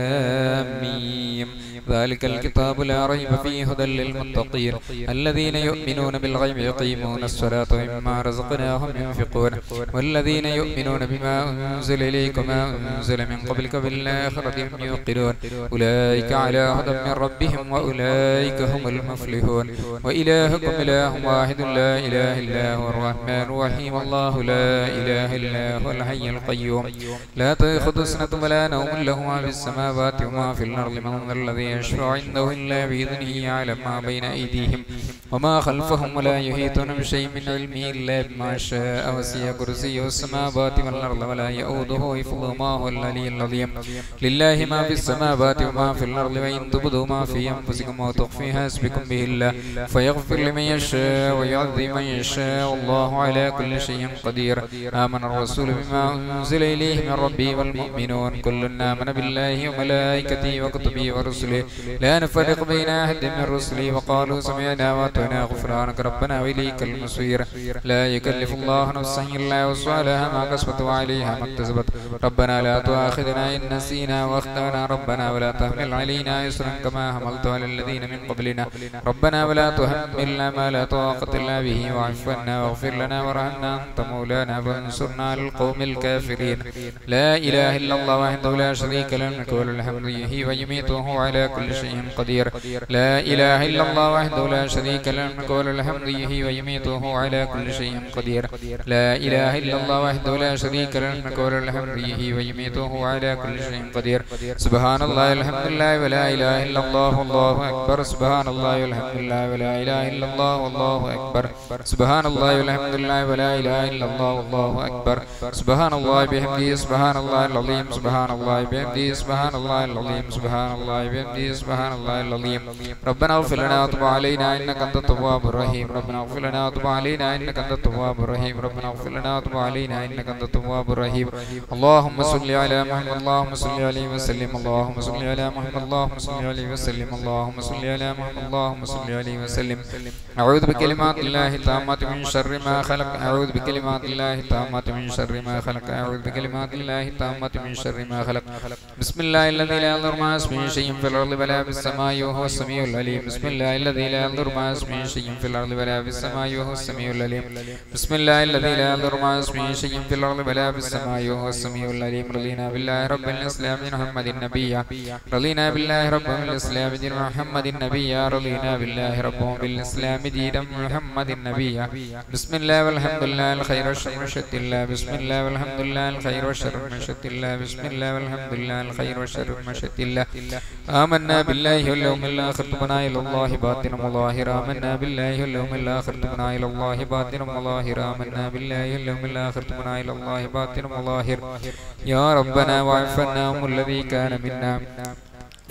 لام ميم ذلك الكتاب لا ريب فيه هدى للمتقين الذين يؤمنون بالغيب يقيمون الصلاة ومما رزقناهم ينفقون والذين يؤمنون بما أنزل إليك وما أنزل من قبلك بالآخرة هم يوقنون أولئك على هدى من ربهم وأولئك هم المفلحون وإلهكم إله واحد لا إله إلا هو الرحمن الرحيم الله لا إله إلا هو الحي القيوم لا تأخذ سنة ولا نوم له ما في السماوات وما في الأرض من ذا الذي يشفع عنده إلا بإذنه يعلم ما بين أيديهم وما خلفهم ولا يحيطون بشيء من علمه إلا بما شاء وسع كرسيه السماوات والأرض ولا يؤوده حفظهما هو العلي العظيم لله ما في السماوات وما في الأرض وإن تبدوا ما في أنفسكم وتخفيه حسبكم به الله فيغفر لمن يشاء ويعذب من يشاء والله على كل شيء قدير آمن الرسول بما أنزل إليه من ربه والمؤمنون كل آمن بالله وملائكته وكتبه ورسله لا نفرق بين أحد من رسله وقالوا سمعنا وأطعنا غفرانك ربنا وإليك المصير لا يكلف الله نفسا إلا وسعها ما كسبت وعليها ما اكتسبت ربنا لا تؤاخذنا إن نسينا واخطأنا ربنا ولا تحمل علينا إصرا كما حملت على الذين من قبلنا ربنا ولا تحملنا ما لا طاقة لنا به واعف عنا واغفر لنا وارحمنا أنت مولانا فانصرنا على القوم الكافرين لا إله إلا الله وحده لا شريك له الملك وله الحمد يحيي ويميت وهو على كل شيء قدير لا إله إلا الله وحده لا شريك له الملك وله الحمد يحيي ويميت وهو على كل شيء قدير لا إله إلا الله وحده لا شريك له الملك وله الحمد يحيي ويميت وهو على كل شيء قدير سبحان الله الحمد لله ولا إله إلا الله والله أكبر سبحان الله والحمد لله ولا إله إلا الله والله أكبر سبحان الله والحمد لله ولا إله إلا الله والله أكبر سبحان الله بحمده سبحان الله العظيم سبحان الله بحمده سبحان الله العظيم سبحان الله بحمده سبحان الله العظيم ربنا اغفر لنا وتب علينا إنك أنت التواب الرحيم ربنا اغفر لنا وتب علينا إنك أنت التواب الرحيم ربنا اغفر لنا وتب علينا إنك أنت التواب الرحيم اللهم صل على محمد اللهم صل عليه وسلم اللهم صل على محمد اللهم صل عليه وسلم اللهم صل على محمد اللهم صل عليه وسلم أعوذ بكلمات الله التامات من شر ما خلق أعوذ بكلمات الله التامات من شر ما خلق أعوذ بكلمات الله التامات من شر ما خلق بسم الله الذي لا يضر مع اسمه شيء في الأرض ولا في السماء وهو السميع العليم بسم الله الذي لا يضر مع اسمه شيء في الأرض ولا في السماء وهو السميع العليم بسم الله الذي لا يضر مع اسمه شيء في الأرض ولا في السماء وهو السميع العليم رضينا بالله رب الإسلام دين محمد النبي رضينا بالله رب الإسلام دين محمد النبي رضينا بالله رب بالإسلام دين محمد النبي بسم الله والحمد لله الخير والشر من شت الله بسم الله والحمد لله الخير والشر من شت الله بسم الله والحمد لله الخير والشر من شت الله آمنا بالله واليوم الآخر تبنا إلى الله باطنا وظاهرا آمنا بالله واليوم الآخر تبنا إلى الله باطنا وظاهرا آمنا بالله واليوم الآخر تبنا إلى الله باطنا وظاهر يا ربنا واعف عنا الذي كان منا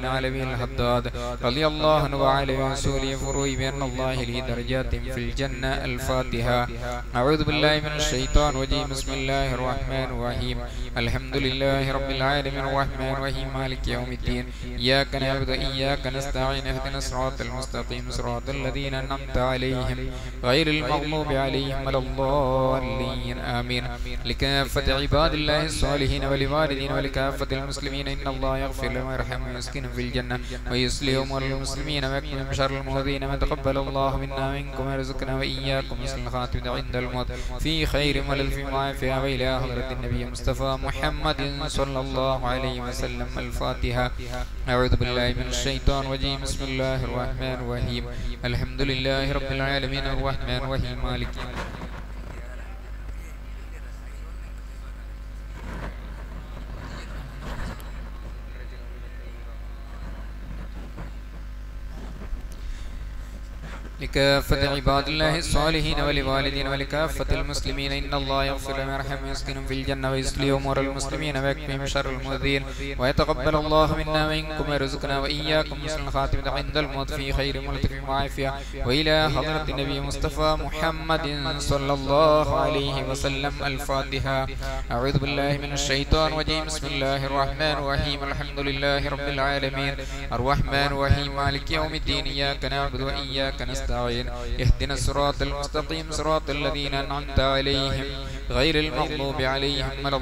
بن علوي الحداد رضي الله عنه وعلى رسوله فروي بأن الله لي درجات في الجنة الفاتحة أعوذ بالله من الشيطان الرجيم بسم الله الرحمن الرحيم الحمد لله رب العالمين الرحمن الرحيم مالك يوم الدين إياك نعبد وإياك نستعين اهدنا الصراط المستقيم صراط الذين أنعمت عليهم غير المغضوب عليهم ولا الضالين آمين لكافة عباد الله الصالحين ولوالدين ولكافة المسلمين إن الله يغفر لهم ويرحمهم ويسكنهم في الجنة ويصلهم وللمسلمين ويكفيهم شر المؤذين وتقبل الله منا منكم ويرزقنا وإياكم حسن الخاتمة عند الموت في خير ولذ وعافية وإلى حضرة النبي مصطفى محمد صلى الله عليه وسلم الفاتحة أعوذ بالله من الشيطان الرجيم بسم الله الرحمن الرحيم الحمد لله رب العالمين الرحمن الرحيم مالك يوم لكافة عباد الله الصالحين ولوالدين ولكافة المسلمين إن الله يغفر لهم ويرحم ويسكنهم في الجنة ويصلي أمور المسلمين ويكفيهم شر المؤذين ويتقبل الله منا ومنكم ويرزقنا وإياكم حسن الخاتمة عند الموت في خير ملتف وعافية وإلى حضرة النبي مصطفى محمد صلى الله عليه وسلم الفاتحة أعوذ بالله من الشيطان الرجيم بسم الله الرحمن الرحيم الحمد لله رب العالمين الرحمن الرحيم مالك يوم الدين إياك نعبد وإياك نستعين اهدنا الصراط المستقيم صراط الذين أنعمت عليهم غير المغضوب عليهم ولا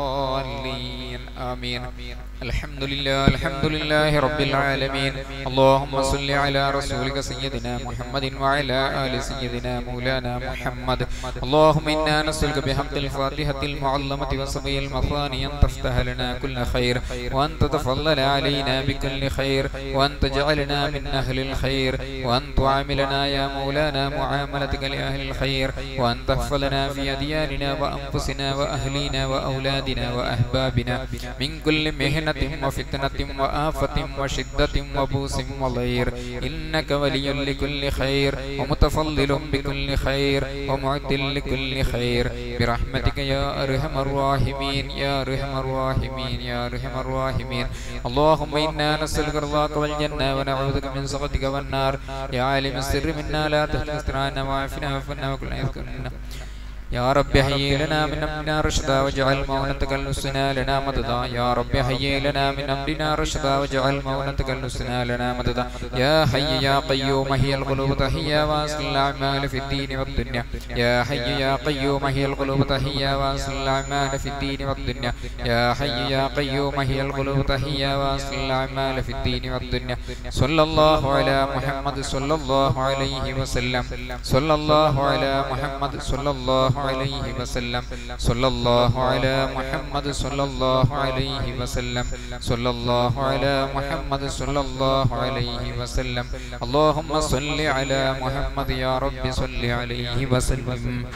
الضالين آمين الحمد لله الحمد لله رب العالمين اللهم صل على رسولك سيدنا محمد وعلى آل سيدنا مولانا محمد اللهم إنا نسألك بحق الفاتحة المعلمة وصبي المثاني أن تفتح لنا كل خير وأن تتفضل علينا بكل خير وأن تجعلنا من أهل الخير وأن تعاملنا يا مولانا معاملتك لأهل الخير وأن تحفظنا في أدياننا وأنفسنا وأهلينا وأولادنا وأحبابنا من كل مهنة وفتنة وآفة وشدة وبوس وضير إنك ولي لكل خير ومتفضل بكل خير ومعدل لكل خير برحمتك يا أرحم الراحمين يا أرحم الراحمين يا أرحم الراحمين اللهم إنا نسألك رضاك والجنة ونعوذك من سخطك والنار يا عالم السر منا لا تحدث عنا وعافنا وعفنا وكل يذكرنا يا رب هيئ لنا من أمرنا رشدا واجعل مونتك الحسنى لنا مددا يا رب هيئ لنا من أمرنا رشدا واجعل مونتك الحسنى لنا مددا يا حي يا قيوم هي القلوب تحيا واصل الأعمال في الدين والدنيا يا حي يا قيوم هي القلوب تحيا واصل الأعمال في الدين والدنيا يا حي يا قيوم هي القلوب تحيا واصل الأعمال في الدين والدنيا صلى الله على محمد صلى الله عليه وسلم صلى الله على محمد صلى الله عليه وسلم صلى الله على محمد صلى الله عليه وسلم صلى الله على محمد صلى الله عليه وسلم اللهم صل على محمد يا رب صل عليه وسلم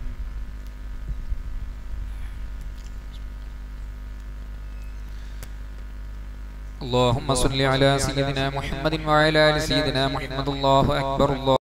اللهم صل على سيدنا محمد وعلى ال سيدنا محمد الله اكبر الله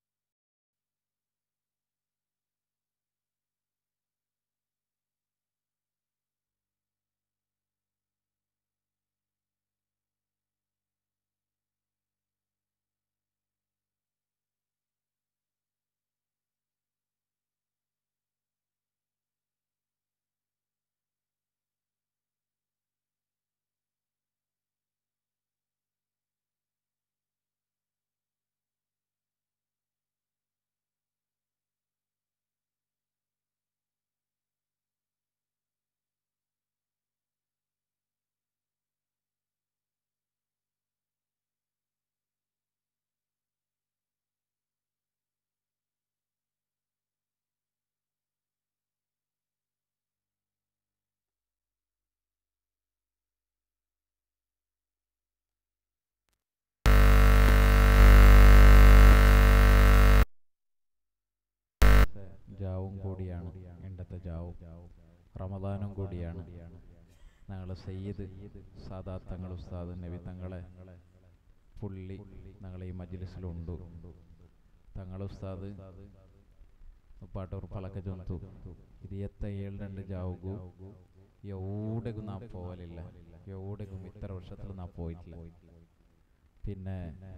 ജാവും കൂടിയാണ് ഇണ്ടത്തെ ജാവും റമദാനും കൂടിയാണ് ഞങ്ങളെ സയ്യിദ് സാദാ തങ്ങൾ ഉസ്താദ് നബി തങ്ങളെ പുള്ളി ഞങ്ങളെ ഈ മജ്ലിസിലുണ്ട് തങ്ങൾ ഉസ്താദ് ಪಾಟವ್ರು ಫಲಕ ಜಂತು ಇದು ಎತ್ತ ಏಳ್ರಂಡು ಜಾವುಗು ಎವಡೆಗೂ ನಾ ಪೋವಲಿಲ್ಲ ಎವಡೆಗೂ ಇತ್ತರ ವರ್ಷத்துல ನಾ പോയിട്ടില്ല പിന്നെ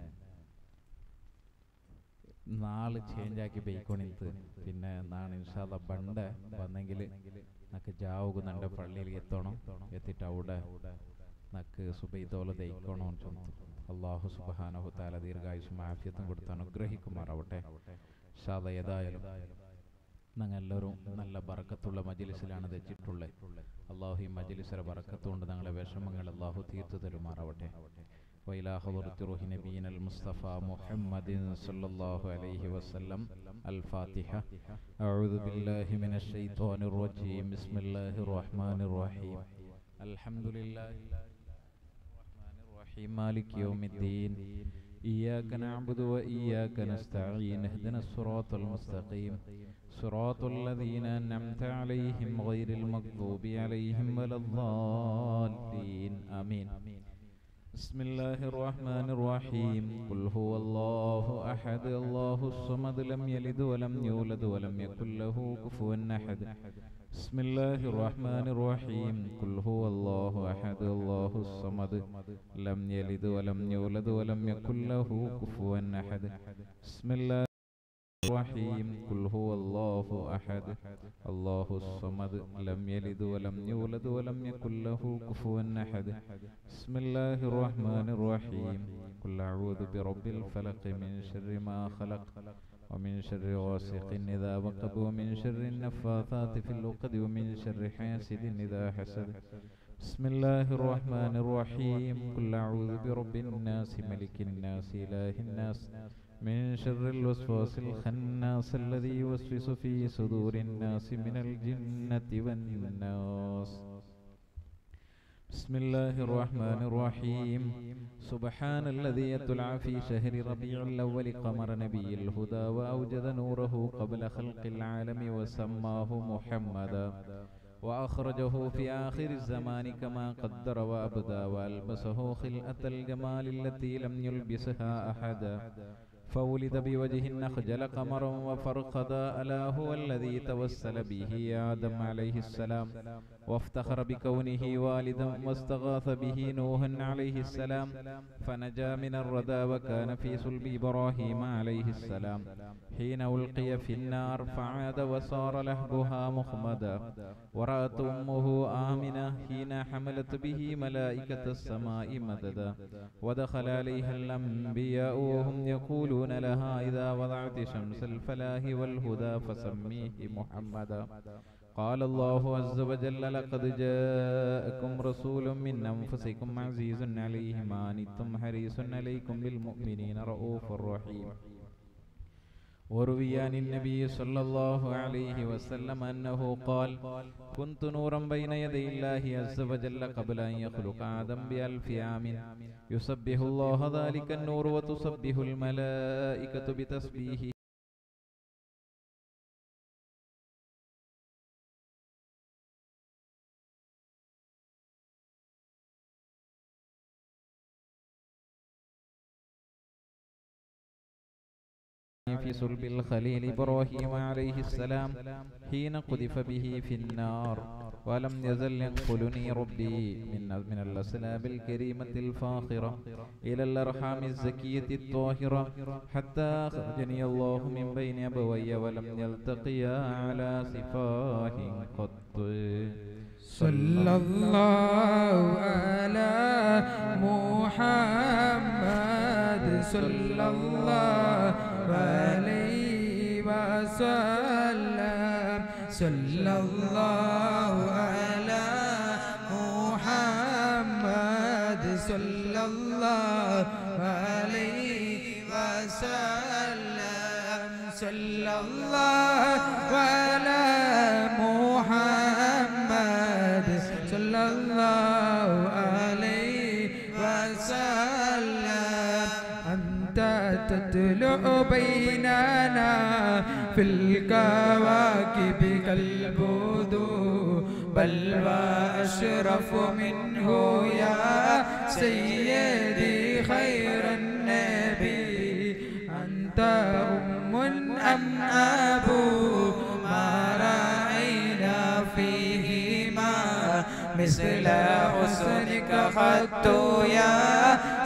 നാള് ചേഞ്ച് ആക്കി ബൈക്കോണിത്ത് പിന്നെ നാളെ ഇൻഷാല്ല ബണ്ട വന്നെങ്കിൽ നക്ക് ജാവുക നന്റെ പള്ളിയിൽ എത്തണം എത്തിയിട്ട് അവിടെ നക്ക് സുബൈതോല ദയിക്കണോ അള്ളാഹു സുബാനഹു താല ദീർഘായുസും ആഫ്യത്തും കൊടുത്ത് അനുഗ്രഹിക്കുമാറാവട്ടെ ഷാദ ഏതായാലും ഞങ്ങൾ എല്ലാവരും നല്ല ബറക്കത്തുള്ള മജിലിസിലാണ് തെച്ചിട്ടുള്ളത് അള്ളാഹു ഈ മജിലിസിലെ ബറക്കത്തുകൊണ്ട് ഞങ്ങളെ വിഷമങ്ങൾ അള്ളാഹു തീർത്തു തരുമാറാവട്ടെ وإلى حضرة روح نبينا المصطفى محمد صلى الله عليه وسلم الفاتحة أعوذ بالله من الشيطان الرجيم بسم الله الرحمن الرحيم الحمد لله الرحمن الرحيم مالك يوم الدين إياك نعبد وإياك نستعين اهدنا الصراط المستقيم صراط الذين أنعمت عليهم غير المغضوب عليهم ولا الضالين آمين بسم الله الرحمن الرحيم قل هو الله أحد الله الصمد لم يلد ولم يولد ولم يكن له كفوا أحد بسم الله الرحمن الرحيم قل هو الله أحد الله الصمد لم يلد ولم يولد ولم يكن له كفوا أحد بسم الله الرحيم قل هو الله أحد الله الصمد لم يلد ولم يولد ولم يكن له كفوا أحد بسم الله الرحمن الرحيم قل أعوذ برب الفلق من شر ما خلق ومن شر غاسق إذا وقب ومن شر النفاثات في العقد ومن شر حاسد إذا حسد بسم الله الرحمن الرحيم قل أعوذ برب الناس ملك الناس إله الناس من شر الوسواس الخناس الذي يوسوس في صدور الناس من الجنة والناس بسم الله الرحمن الرحيم سبحان الذي يطلع في شهر ربيع الأول قمر نبي الهدى وأوجد نوره قبل خلق العالم وسماه محمدا وأخرجه في آخر الزمان كما قدر وأبدى وألبسه خلأة الجمال التي لم يلبسها أحدا فولد بوجه أخجل قمرا وفرقدا ألا هو الذي توسل به آدم عليه السلام وافتخر بكونه والدا واستغاث به نوح عليه السلام فنجا من الردى وكان في صلب إبراهيم عليه السلام حين ألقي في النار فعاد وصار لهبها مخمدا ورأت أمه آمنة حين حملت به ملائكة السماء مددا ودخل عليها الأنبياء وهم يقولون لها إذا وضعت شمس الفلاح والهدى فسميه محمدا قال الله عز وجل لقد جاءكم رسول من أنفسكم عزيز عليه ما عنتم حريص عليكم بالمؤمنين رؤوف رحيم وروي عن النبي صلى الله عليه وسلم أنه قال كنت نورا بين يدي الله عز وجل قبل أن يخلق آدم بألف عام يسبح الله ذلك النور وتسبح الملائكة بتسبيحه في صلب الخليل إبراهيم عليه السلام حين قذف به في النار ولم يزل ينقلني ربي من من الأسلاب الكريمة الفاخرة إلى الأرحام الزكية الطاهرة حتى أخرجني الله من بين أبوي ولم يلتقيا على سفاه قط صلى الله على محمد صلى الله عليه وسلم صلى الله على محمد صلى الله عليه وسلم صلى الله على محمد صلى الله عليه وسلم أنت تطلع بيننا في الكواكب كالبدو بل وأشرف منه يا سيدي خير النبي أنت أم أم أبو ما رأينا فيهما مثل حسنك خدت يا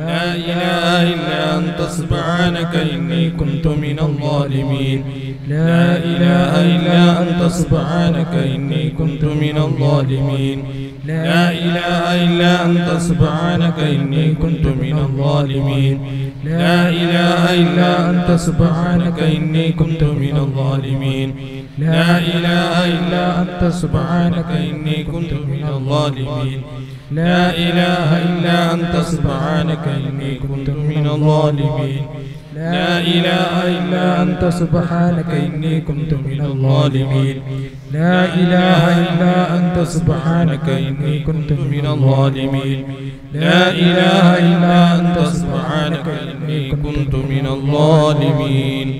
لا إله إلا أنت سبحانك إني كنت من الظالمين لا إله إلا أنت سبحانك إني كنت من الظالمين لا إله إلا أنت سبحانك إني كنت من الظالمين لا إله إلا أنت سبحانك إني كنت من الظالمين لا إله إلا أنت سبحانك إني كنت من الظالمين لا إله إلا أنت سبحانك إني كنت من الظالمين لا إله إلا أنت سبحانك إني كنت من الظالمين لا إله إلا أنت سبحانك إني كنت من الظالمين لا إله إلا أنت سبحانك إني كنت من الظالمين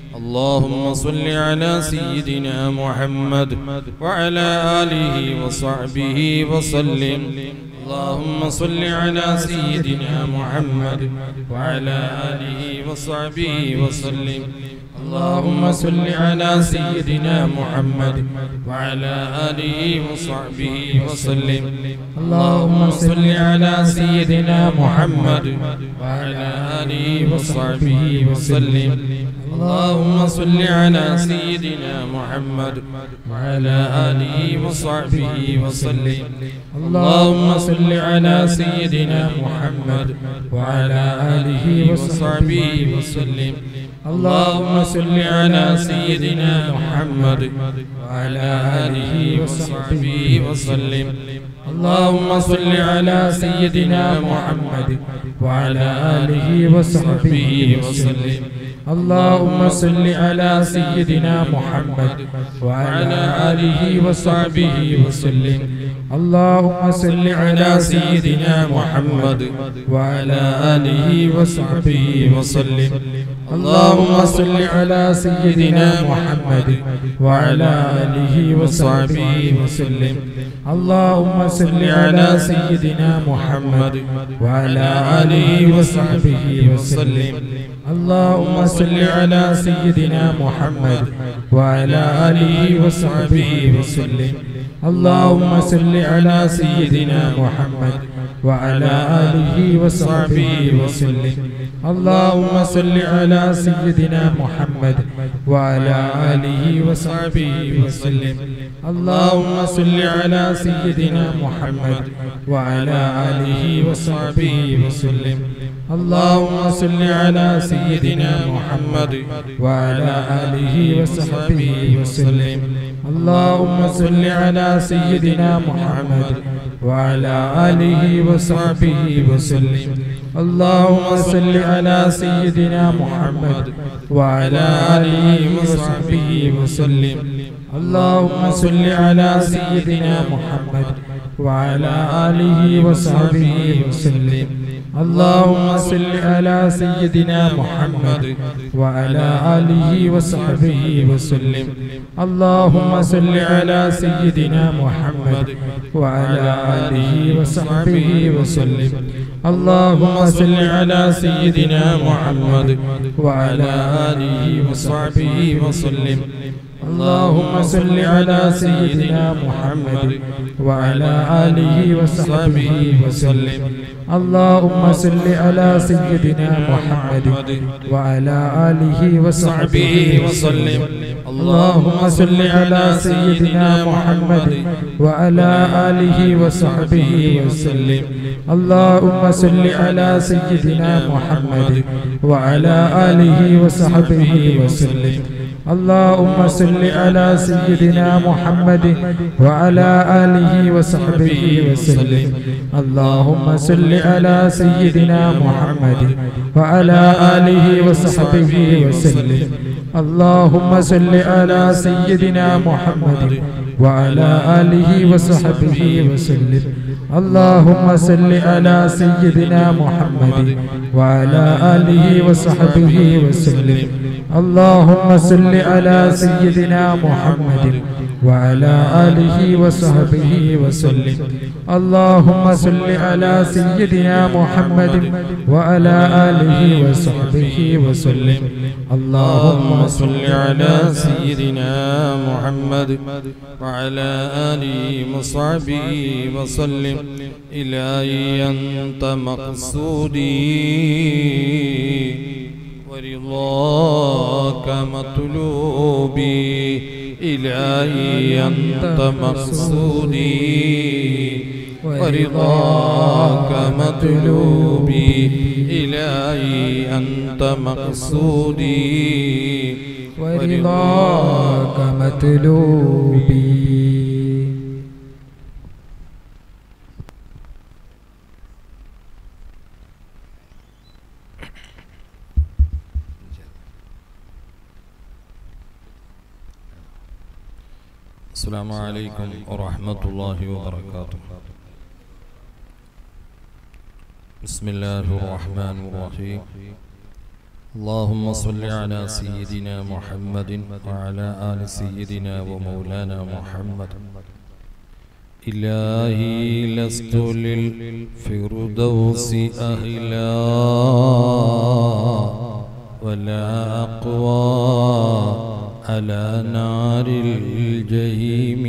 اللهم صل على سيدنا محمد وعلى آله وصحبه وسلم اللهم صل على سيدنا محمد وعلى آله وصحبه وسلم اللهم صل على سيدنا محمد وعلى آله وصحبه وسلم اللهم صل على سيدنا محمد وعلى آله وصحبه وسلم اللهم صل على سيدنا محمد وعلى آله وصحبه وسلم اللهم صل على سيدنا محمد وعلى آله وصحبه وسلم اللهم صل على سيدنا محمد وعلى آله وصحبه وسلم اللهم صل على سيدنا محمد وعلى آله وصحبه وسلم اللهم صل على سيدنا محمد وعلى آله وصحبه وسلم اللهم صل على سيدنا محمد وعلى آله وصحبه وسلم اللهم صل على سيدنا محمد وعلى آله وصحبه وسلم اللهم صل على سيدنا محمد وعلى آله وصحبه وسلم اللهم صل على سيدنا محمد وعلى آله وصحبه وسلم اللهم صل على سيدنا محمد وعلى آله وصحبه وسلم اللهم صل على سيدنا محمد وعلى آله وصحبه وسلم اللهم صل على سيدنا محمد وعلى آله وصحبه وسلم اللهم صل على سيدنا محمد وعلى آله وصحبه وسلم اللهم صل على سيدنا محمد وعلى آله وصحبه وسلم اللهم صل على سيدنا محمد وعلى آله وصحبه وسلم اللهم صل على سيدنا محمد وعلى آله وصحبه وسلم اللهم صل على سيدنا محمد وعلى آله وصحبه وسلم اللهم صل على سيدنا محمد وعلى آله وصحبه وسلم اللهم صل على سيدنا محمد وعلى آله وصحبه وسلم اللهم صل على سيدنا محمد وعلى آله وصحبه وسلم اللهم صل على سيدنا محمد وعلى آله وصحبه وسلم اللهم صل على سيدنا محمد وعلى آله وصحبه وسلم اللهم صل على سيدنا محمد وعلى آله وصحبه وسلم اللهم صل على سيدنا محمد وعلى آله وصحبه وسلم اللهم صل على سيدنا محمد وعلى آله وصحبه وسلم اللهم صل على سيدنا محمد وعلى آله وصحبه وسلم اللهم صل على سيدنا محمد وعلى آله وصحبه وسلم اللهم صل على سيدنا محمد وعلى آله وصحبه وسلم اللهم صل على سيدنا محمد وعلى آله وصحبه وسلم اللهم صل على سيدنا محمد وعلى آله وصحبه وسلم إلهي أنت مقصودي ورضاك مطلوبي إلهي أنت مقصودي ورضاك مطلوبي إلهي أنت مقصودي ورضاك مطلوبي السلام عليكم ورحمة الله وبركاته بسم الله الرحمن الرحيم اللهم صل على سيدنا محمد وعلى آل سيدنا ومولانا محمد إلهي لست للفردوس أهلا ولا أقوى على نار الجحيم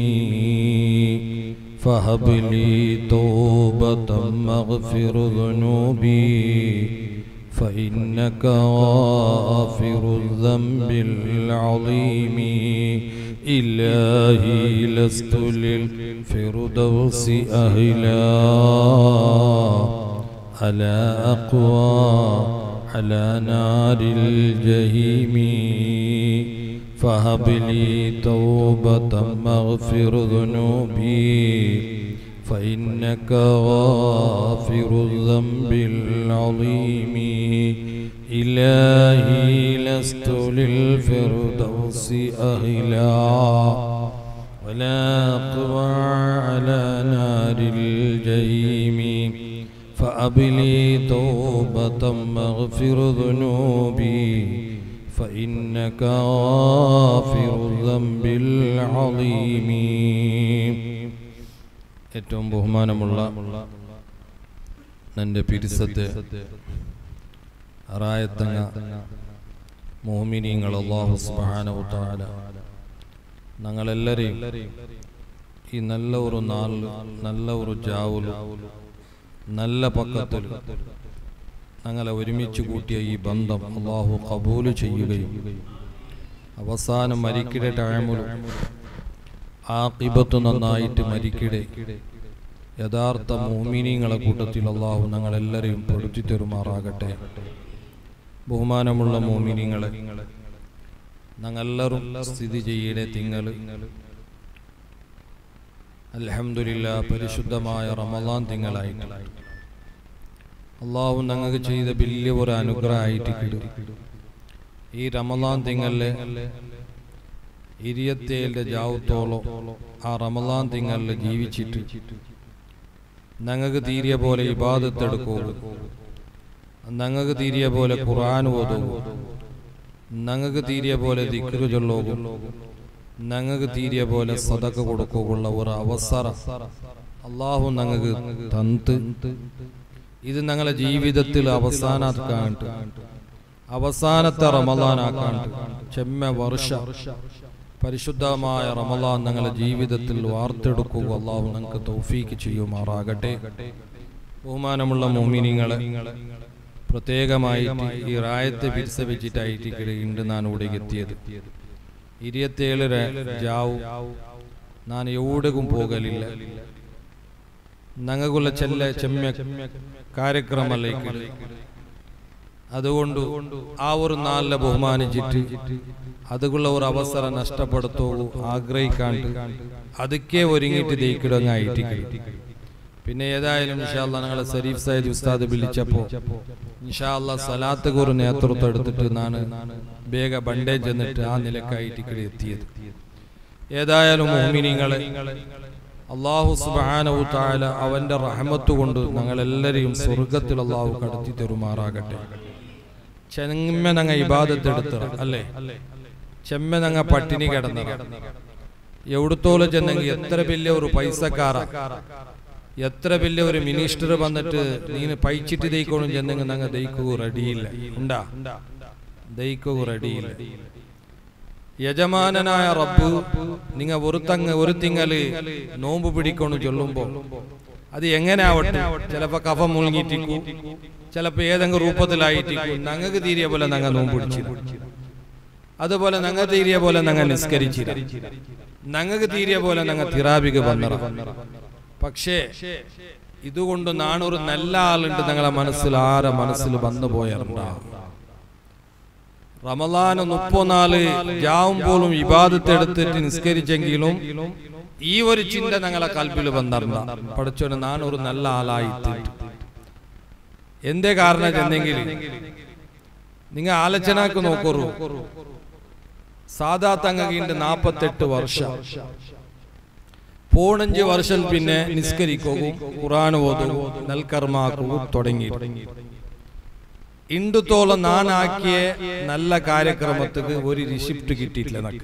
فهب لي توبة مغفر ذنوبي فإنك غافر الذنب العظيم إلهي لست للفردوس أهلا على أقوى على نار الجحيم فهب لي توبة مغفر ذنوبي فإنك غافر الذنب العظيم إلهي لست للفردوس أهلا ولا أقوى على نار الجحيم فأبلي توبة مغفر ذنوبي فإنك غافر الذنب العظيم ഏറ്റവും ബഹുമാനമുള്ള എൻ്റെ പിരിസത്തെ അറായത്തങ്ങ മോമിനിയങ്ങൾ അള്ളാഹു സുബ്ഹാനഹു തആല ഞങ്ങളെല്ലാരെയും ഈ നല്ല ഒരു നാൾ നല്ല ഒരു ജാവുലും നല്ല പക്കത്തിൽ ഞങ്ങളെ ഒരുമിച്ച് കൂട്ടിയ ഈ ബന്ധം അള്ളാഹു കബൂല് ചെയ്യുകയും അവസാനം മരിക്കിടെ ടൈമിലും ആ കിബത്ത് നന്നായിട്ട് മരിക്കിടെ യഥാർത്ഥ മോമിനിങ്ങളെ കൂട്ടത്തിൽ അള്ളാഹു ഞങ്ങളെല്ലാവരെയും പെടുത്തി തരുമാറാകട്ടെ ബഹുമാനമുള്ള മോമിനിങ്ങളെ ഞങ്ങളെല്ലാവരും സ്ഥിതി ചെയ്യടെ തിങ്കൾ അലഹമില്ല പരിശുദ്ധമായ റമദാൻ തിങ്കളായിട്ട് അള്ളാഹു ഞങ്ങൾക്ക് ചെയ്ത വലിയ ഒരു അനുഗ്രഹമായിട്ട് കിടും ഈ റമദാൻ തിങ്കളിലെ ഇരുപത്തേഴിൻ്റെ ജാവത്തോളം ആ റമദാൻ തിങ്കളിൽ ജീവിച്ചിട്ട് ഞങ്ങൾക്ക് തീരിയ പോലെ ഇബാദത്തെടുക്കൂ ഞങ്ങൾക്ക് തീരിയ പോലെ ഖുർആൻ ഓതൂ ഞങ്ങൾക്ക് തീരിയ പോലെ ദിക്റ് ചൊല്ലോകും ഞങ്ങൾക്ക് തീരിയ പോലെ സദക്ക കൊടുക്കുള്ള ഒരു അവസരം അള്ളാഹു ഞങ്ങൾക്ക് തന്ന് ഇത് ഞങ്ങളെ ജീവിതത്തിൽ അവസാനാക്കാണ്ട് അവസാനത്തെ റമദാനാക്കാണ്ട് ചെമ്മ വർഷ പരിശുദ്ധമായ റമദാൻ ഞങ്ങളെ ജീവിതത്തിൽ വാർത്തെടുക്കുക അള്ളാഹു ഞങ്ങൾക്ക് തൗഫീക്ക് ചെയ്യുമാറാകട്ടെ ബഹുമാനമുള്ള മോമിനിങ്ങളെ പ്രത്യേകമായിട്ട് ഈ റായത്തെ പിരിച്ച വെച്ചിട്ടായിട്ട് ഉണ്ട് ഞാൻ ഇവിടെ എത്തിയത് ഇരുപത്തേഴ് ജാവു ഞാൻ എവിടെയും പോകലില്ല ഞങ്ങൾക്കുള്ള ചെല്ല ചെമ്മ കാര്യക്രമലേക്ക് അതുകൊണ്ട് ആ ഒരു നാളിനെ ബഹുമാനിച്ചിട്ട് അതുക്കുള്ള ഒരു അവസരം നഷ്ടപ്പെടുത്തോളൂ ആഗ്രഹിക്കാണ്ട് അതൊക്കെ ഒരുങ്ങിയിട്ട് ദയിക്കിടങ്ങായിട്ട് പിന്നെ ഏതായാലും ഇൻഷാല്ല ഞങ്ങളെ സരീഫ് സയ്യിദ് ഉസ്താദ് വിളിച്ചപ്പോ ഇൻഷാല്ല സലാത്ത് ഒരു നേതൃത്വം എടുത്തിട്ട് ഞാൻ വേഗ ബണ്ടേജ് എന്നിട്ട് ആ നിലക്കായിട്ട് ഇവിടെ എത്തിയത് ഏതായാലും മോഹിനിങ്ങളെ അള്ളാഹു സുബാനവു താല അവന്റെ റഹമത്ത് കൊണ്ട് ഞങ്ങളെല്ലാരെയും സ്വർഗത്തിൽ അള്ളാഹു കടത്തി തരുമാറാകട്ടെ ചെമ്മ ഞങ്ങ ഇബാദത്തെടുത്ത അല്ലേ ചെമ്മ ഞങ്ങ പട്ടിണി കിടന്ന എവിടത്തോളം ചെന്നെങ്കിൽ എത്ര വലിയ ഒരു പൈസക്കാര എത്ര വലിയ ഒരു മിനിസ്റ്റർ വന്നിട്ട് നീ പൈച്ചിട്ട് ദയിക്കോളും ചെന്നെങ്കിൽ ഞങ്ങ ദയിക്കുക റെഡിയില്ല ഉണ്ടാ ദയിക്കുക റെഡിയില്ല യജമാനനായ റബ്ബ് നിങ്ങ ഒരു തങ്ങ ഒരു തിങ്ങല് നോമ്പ് പിടിക്കൊണ്ടു ചൊല്ലുമ്പോ അത് എങ്ങനെ ആവട്ടെ ചിലപ്പോ കഫം മുഴുങ്ങിട്ടിക്കൂ ചിലപ്പോ ഏതെങ്കിലും രൂപത്തിലായിട്ടിക്കൂ ഞങ്ങൾക്ക് തീരിയ പോലെ ഞങ്ങൾ നോമ്പ് പിടിച്ചില്ല അതുപോലെ ഞങ്ങൾ തീരിയ പോലെ ഞങ്ങൾ നിസ്കരിച്ചില്ല ഞങ്ങൾക്ക് തീരിയ പോലെ ഞങ്ങൾ തിറാബിക്ക് വന്നറ പക്ഷേ ഇതുകൊണ്ട് നാണൊരു നല്ല ആളുണ്ട് ഞങ്ങളെ മനസ്സിൽ ആരെ മനസ്സിൽ വന്നു പോയറുണ്ടാവും റമലാന് മുപ്പത്തിനാല് ജാവും പോലും ഇബാദത്തെടുത്തിട്ട് നിസ്കരിച്ചെങ്കിലും ഈ ഒരു ചിന്ത ഞങ്ങളെ കൽപ്പിൽ വന്നിരുന്ന പഠിച്ചോന് നാനൊരു നല്ല ആളായിത്തിട്ട് എന്തേ കാരണം ചെന്നെങ്കിൽ നിങ്ങൾ ആലോചനക്ക് നോക്കൂ സാധാ തങ്ങകിന്റെ നാപ്പത്തെട്ട് വർഷം പോണഞ്ച് വർഷം പിന്നെ നിസ്കരിക്കുകയും ഖുറാൻ ഓതുകയും നെൽക്കർമാക്കുകയും തുടങ്ങി ഇണ്ടുത്തോളം നാനാക്കിയ നല്ല കാര്യക്രമത്തിന് ഒരു റിസിപ്റ്റ് കിട്ടിയിട്ടില്ല നക്ക്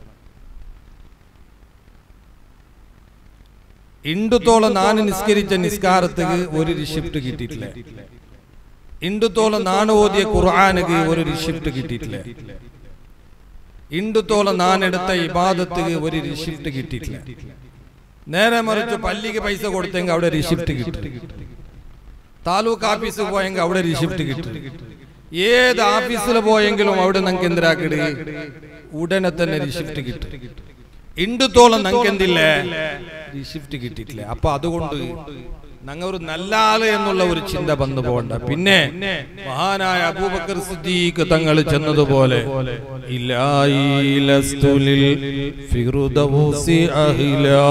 ഇണ്ടുത്തോളം നാന് നിസ്കരിച്ച നിസ്കാരത്തിന് ഒരു റിസിപ്റ്റ് കിട്ടിയിട്ടില്ല ഇണ്ടുത്തോളം നാണ് ഓതിയ ഖുർആാനക്ക് ഒരു റിസിപ്റ്റ് കിട്ടിയിട്ടില്ല ഇണ്ടുത്തോളം നാനെടുത്ത ഇബാദത്തിന് ഒരു റിസിപ്റ്റ് കിട്ടിയിട്ടില്ല നേരെ മറിച്ച് പള്ളിക്ക് പൈസ കൊടുത്തെങ്കിൽ അവിടെ റിസിപ്റ്റ് കിട്ടി താലൂക്ക് ഓഫീസിൽ പോയെങ്കിൽ അവിടെ റിസിപ്റ്റ് കിട്ടി ഏത് ഓഫീസിൽ പോയെങ്കിലും അവിടെ നിങ്ങൾക്ക് എന്തിനാക്കിട് ഉടനെ തന്നെ റിസിപ്റ്റ് കിട്ടി ഇണ്ടുത്തോളം നിങ്ങൾക്ക് എന്തില്ലേ റിസിപ്റ്റ് കിട്ടിയിട്ടില്ല അപ്പൊ അതുകൊണ്ട് ഞങ്ങൾ ഒരു നല്ല ആള് എന്നുള്ള ഒരു ചിന്ത വന്നു പോകണ്ട പിന്നെ മഹാനായ അബൂബക്കർ സിദ്ദീഖ് തങ്ങൾ ചെന്നതുപോലെ ഇലായി ലസ്തുലിൽ ഫിറുദൗസി അഹിലാ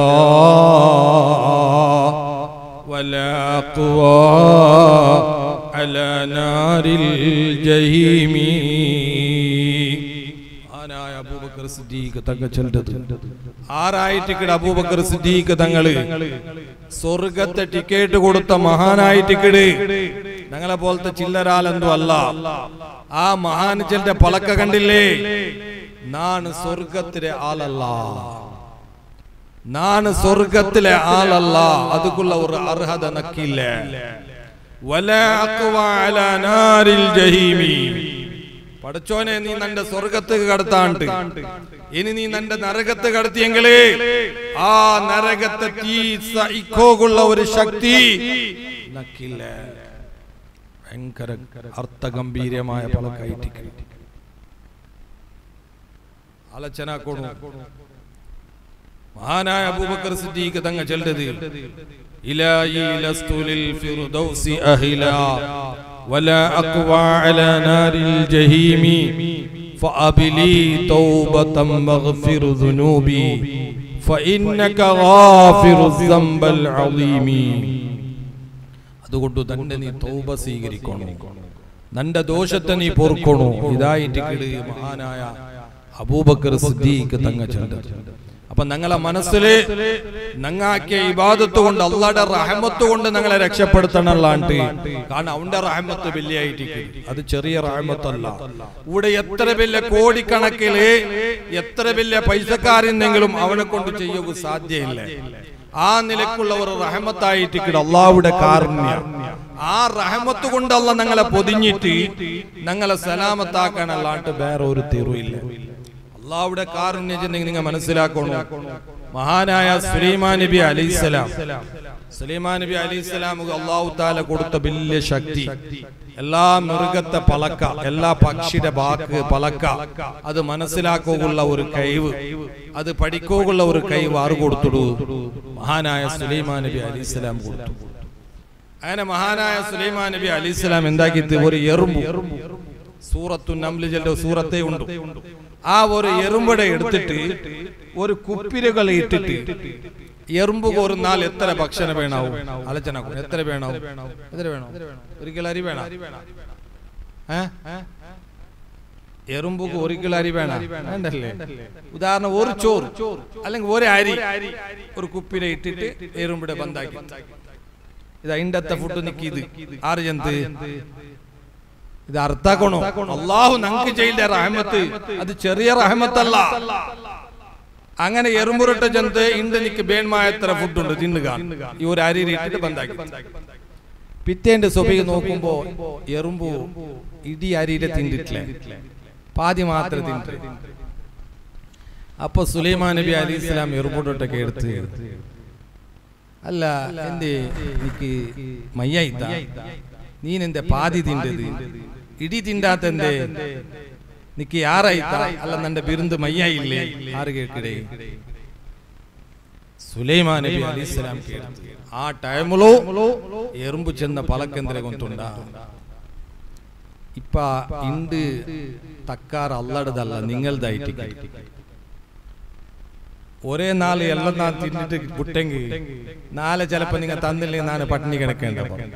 ولا أقوى على نار الجحيم മഹാനായ അബൂബക്കർ സിദ്ദീഖ് തങ്ങൾ ചെല്ലത് ആറായിട്ട് കിട അബൂബക്കർ സിദ്ദീഖ് തങ്ങള് സ്വർഗത്തെ ടിക്കറ്റ് കൊടുത്ത മഹാനായ ടിക്കറ്റ് ഞങ്ങളെ പോലത്തെ ചില്ലരാലെന്തോ അല്ല ആ മഹാനുജന്റെ പളക്ക കണ്ടില്ലേ നാണ് സ്വർഗത്തിലെ ആളല്ല നാണ് സ്വർഗത്തിലെ ആളല്ല അതുക്കുള്ള ഒരു അർഹത നക്കില്ല പടച്ചോനെ നീ നിന്റെ സ്വർഗത്ത് കടത്താണ്ട് ഇനി നീ നിന്റെ നരകത്ത് കടത്തിയെങ്കിലേ ആ നരകത്തെ തീ സഹിക്കോകുള്ള ഒരു ശക്തി നക്കില്ല ഭയങ്കര അർത്ഥഗംഭീരമായ പലക്കായിട്ട് ആലോചന കൊടു മഹാനായ അബൂബക്കർ സിദ്ദീഖ് തങ്ങ ചെല്ലത് ഇലായി ലസ്തു ലിൽ ഫിർദൗസി അഹില ولا أقوى على نار الجحيم فأبلي توبة مغفر ذنوبي فإنك غافر الذنب العظيم അതുകൊണ്ട് തന്നെ നീ തൗബ സ്വീകരിക്കണം നിന്റെ ദോഷത്തെ നീ പൊറുക്കണു ഇതായിട്ട് കിട് മഹാനായ അബൂബക്കർ സിദ്ദീഖ് തങ്ങ ചെല്ലത് അപ്പൊ ഞങ്ങളെ മനസ്സില് ഞങ്ങാക്കിയ ഇബാദത്ത് കൊണ്ട് അള്ളാടെ റഹമത്ത് കൊണ്ട് ഞങ്ങളെ രക്ഷപ്പെടുത്തണല്ലാണ്ട് കാരണം അവന്റെ റഹമത്ത് വലിയായിരിക്കും അത് ചെറിയ റഹമത്തല്ല ഇവിടെ എത്ര വലിയ കോടിക്കണക്കില് എത്ര വലിയ പൈസക്കാരെന്നെങ്കിലും അവനെ കൊണ്ട് ചെയ്യുക സാധ്യമില്ല ആ നിലക്കുള്ള ഒരു റഹമത്തായിട്ട് അള്ളാഹുടെ കാരുണ്യ ആ റഹമത്ത് കൊണ്ട് അല്ല ഞങ്ങളെ പൊതിഞ്ഞിട്ട് ഞങ്ങളെ സലാമത്താക്കാനല്ലാണ്ട് വേറെ ഒരു തീറുമില്ല അള്ളാഹുടെ കാരുണ്യം ചെന്നെങ്കിൽ നിങ്ങൾ മനസ്സിലാക്കണം മഹാനായ സുലൈമാൻ നബി അലൈഹിസ്സലാം സുലൈമാൻ നബി അലൈഹിസ്സലാം അള്ളാഹു താല കൊടുത്ത വലിയ ശക്തി എല്ലാ മൃഗത്തെ പലക്ക എല്ലാ പക്ഷിയുടെ ബാക്ക് പലക്ക അത് മനസ്സിലാക്കുക ഒരു കഴിവ് അത് പഠിക്കുക ഒരു കഴിവ് ആറ് കൊടുത്തിടൂ മഹാനായ സുലൈമാൻ നബി അലൈഹിസ്സലാം കൊടുത്തു അങ്ങനെ മഹാനായ സുലൈമാൻ നബി അലൈഹിസ്സലാം എന്താക്കി ഒരു എറുമ്പ് സൂറത്തു നംലിജന്റെ സൂറത്തെ ഉണ്ട് ആ ഒരു എറുമ്പടെ എടുത്തിട്ട് ഒരു കുപ്പിരകൾ ഇട്ടിട്ട് എറുമ്പ് കോരുന്നാൽ എത്ര ഭക്ഷണം വേണാവും ആലോചന എത്ര വേണാവും എത്ര വേണോ ഒരിക്കൽ അരി വേണം എറുമ്പുക്ക് ഒരിക്കൽ അരി വേണം വേണ്ടല്ലേ ഉദാഹരണം ഒരു ചോറ് അല്ലെങ്കിൽ ഒരു അരി ഒരു കുപ്പിര ഇട്ടിട്ട് എറുമ്പിടെ ബന്ധാക്കി ഇത് അതിൻ്റെ ഫുഡ് നിക്കി ഇത് ആറ് ജന്ത് ഇത് അർത്ഥാക്കണോ അള്ളാഹു നമുക്ക് ചെയ്ത റഹമത്ത് അത് ചെറിയ റഹമത്തല്ല അങ്ങനെ എറുമ്പുരട്ട ജന്ത് ഇണ്ട് നിക്ക് ബേൺമായ എത്ര ഫുഡ് ഉണ്ട് തിന്നുക ഈ ഒരു അരി ഇട്ടിട്ട് ബന്ധാക്കി പിറ്റേന്റെ സ്വഭയിൽ നോക്കുമ്പോ എറുമ്പു ഇടി അരിയിലെ തിന്നിട്ടില്ല പാതി മാത്രം തിന്നിട്ട് അപ്പൊ സുലൈമാൻ നബി അലി ഇസ്ലാം എറുമ്പുട്ടൊക്കെ എടുത്ത് അല്ല എന്റെ എനിക്ക് മയ്യായിത്ത നീനെന്റെ പാതി തിണ്ടത് ഇടി തിണ്ടാത്തെന്തേ നിക്ക് യാറായിത്ത അല്ല നിന്റെ ബിരുന്ത് മയ്യായില്ലേ ആറ് കേൾക്കടേ സുലൈമാൻ നബി അലൈഹിസ്സലാം കേൾത്ത് ആ ടൈമിലോ എറുമ്പ് ചെന്ന പലക്കെന്തര കൊണ്ടുണ്ട ഇപ്പ ഇണ്ട് തക്കാർ അല്ലടതല്ല നിങ്ങളുതായിട്ട് ഒരേ നാല് എല്ലാം നാൻ തിന്നിട്ട് വിട്ടെങ്കിൽ നാളെ ചിലപ്പോ നിങ്ങൾ തന്നില്ലെങ്കിൽ ഞാൻ പട്ടിണി കിടക്കേണ്ട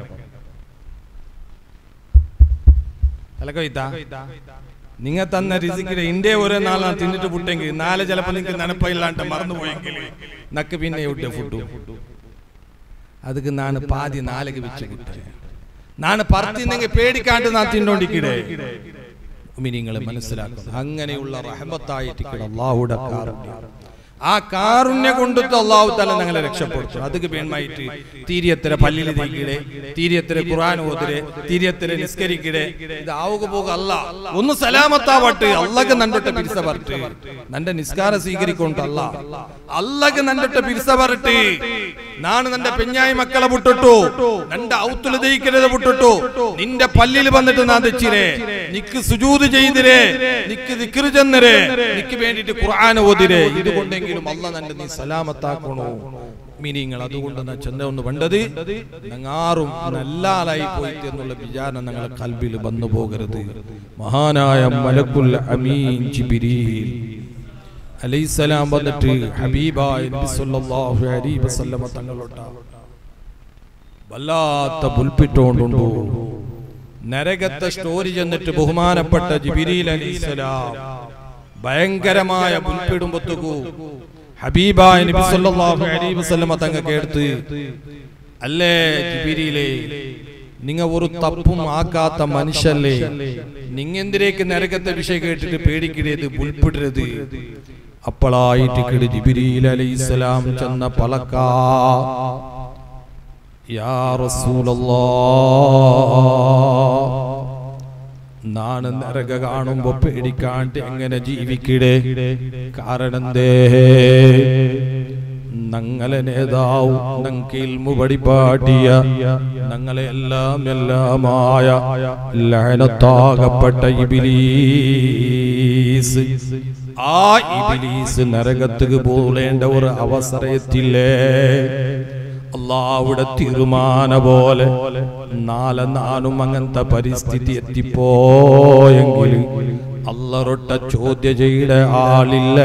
അലക്കോയ്ത്ത നിങ്ങ തന്ന രിസിക്കിടെ ഇന്റെ ഒരേ നാളാ തിന്നിട്ട് വിട്ടെങ്കിൽ നാളെ ചിലപ്പോ നിങ്ങൾക്ക് നനപ്പില്ലാണ്ട് മറന്നുപോയെങ്കിൽ നക്ക് പിന്നെ വിട്ട ഫുഡ് ಅದಕ್ಕೆ ನಾನು ಪಾದಿ ನಾಲೆಗೆ വെച്ചുകിട്ടെ ನಾನು പറത്തിന്നെങ്കിൽ പേടിക്കാണ്ട് നാ തിന്നോണ്ടിക്കിടെ നിങ്ങൾ മനസ്സിലാക്കണം അങ്ങനെയുള്ള റഹമത്തായിട്ട് അള്ളാഹുടെ കാരുണ്യം ആ കാരുണ്യ കൊണ്ടിട്ട് അള്ളാഹു തല ഞങ്ങളെ രക്ഷപ്പെടുത്തും അതുക്ക് വേണമായിട്ട് തീരിയത്തിര പല്ലിൽ തീക്കിടെ തീരിയത്തിര ഖുർആൻ ഓതിരെ തീരിയത്തിര നിസ്കരിക്കിടെ ഇത് ആവുക പോക അല്ല ഒന്ന് സലാമത്താവട്ട് അല്ലക്ക് നണ്ടൊട്ട പിരിസ പറട്ട് നന്റെ നിസ്കാരം സ്വീകരിക്കൊണ്ടല്ല അല്ലക്ക് നണ്ടൊട്ട പിരിസ പറട്ട് നാണ് നന്റെ പെഞ്ഞായി മക്കളെ വിട്ടിട്ടു നന്റെ ഔത്തുല് ദയിക്കരുത് വിട്ടിട്ടു നിന്റെ പല്ലിൽ വന്നിട്ട് നാ തെച്ചിരെ നിക്ക് സുജൂത് ചെയ്തിരേ നിക്ക് ദിക്റ് ചെന്നരേ നിക്ക് വേണ്ടിട്ട് ഖുർആൻ ഓതിരേ ഇതുകൊണ്ടെങ്കിലും അല്ല നന്റെ നീ സലാമത്താക്കണോ മീനിങ്ങൾ അതുകൊണ്ട് ഞാൻ ചെന്ന ഒന്ന് വേണ്ടത് ഞങ്ങാറും നല്ലാലായി പോയിട്ട് എന്നുള്ള വിചാരം ഞങ്ങളെ കൽബിൽ വന്നു പോകരുത് മഹാനായ മലക്കുൽ അമീൻ ജിബിരീൽ അലൈസലാം വന്നിട്ട് ഹബീബായ നബി സല്ലല്ലാഹു അലൈഹി വസല്ലമ തങ്ങളോട്ട വല്ലാത്ത പുൽപ്പിട്ടോണ്ടുണ്ടോ നരകത്തെ സ്റ്റോറി ചെന്നിട്ട് ബഹുമാനപ്പെട്ട ജിബിരിൽ അലൈഹിസ്സലാം ഭയങ്കരമായ പുൽപ്പിടുമ്പത്തുക്കു ഹബീബായ നബി സല്ലല്ലാഹു അലൈഹി വസല്ലമ തങ്ങ കേട്ട് അല്ലേ ജിബിരിയിലെ നിങ്ങ ഒരു തപ്പും ആക്കാത്ത മനുഷ്യല്ലേ നിങ്ങെന്തിരേക്ക് നരകത്തെ വിഷയം കേട്ടിട്ട് പേടിക്കിടരുത് പുൽപ്പിടരുത് അപ്പോളായിട്ട് കിട് ജിബിരിയിൽ അലൈഹിസ്സലാം ചെന്ന പലക്കാ യാ റസൂലല്ലാ നാണ് നരക കാണുമ്പോ പേടിക്കാണ്ട് എങ്ങനെ ജീവിക്കിടേ കാരണം എന്തേ ഞങ്ങളെ നേതാവ് ഞങ്ങൾക്ക് ഇൽമു പടിപാട്ടിയ ഞങ്ങളെ എല്ലാം എല്ലാമായ ലയനത്താകപ്പെട്ട ഇബിലീസ് ആ ഇബിലീസ് നരകത്തുക്ക് പോകേണ്ട ഒരു അവസരത്തില്ലേ അള്ളാവിടെ തീരുമാന പോലെ നാളെ നാനും അങ്ങനത്തെ പരിസ്ഥിതി എത്തിപ്പോയെങ്കിൽ അല്ലറൊട്ട ചോദ്യ ചെയ്ത ആളില്ല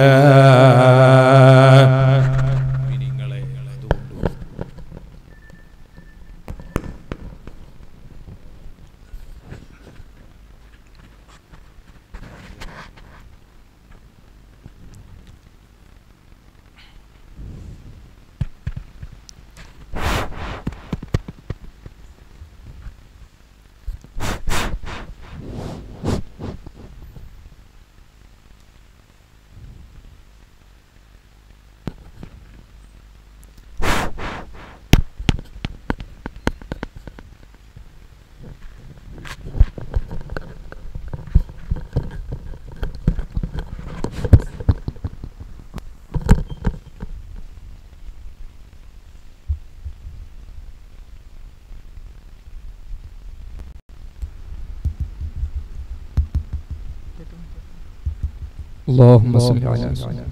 اللهم صل على سيدنا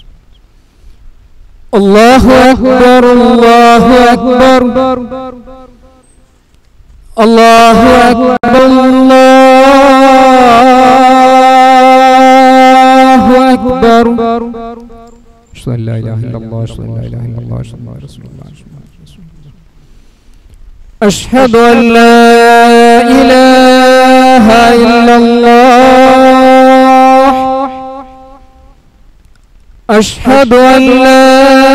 الله أكبر الله أكبر الله أكبر الله أكبر أشهد أن لا إله إلا الله أشهد أن لا إله إلا الله أشهد أن محمدا رسول الله أشهد أن لا إله إلا الله أشهد أن لا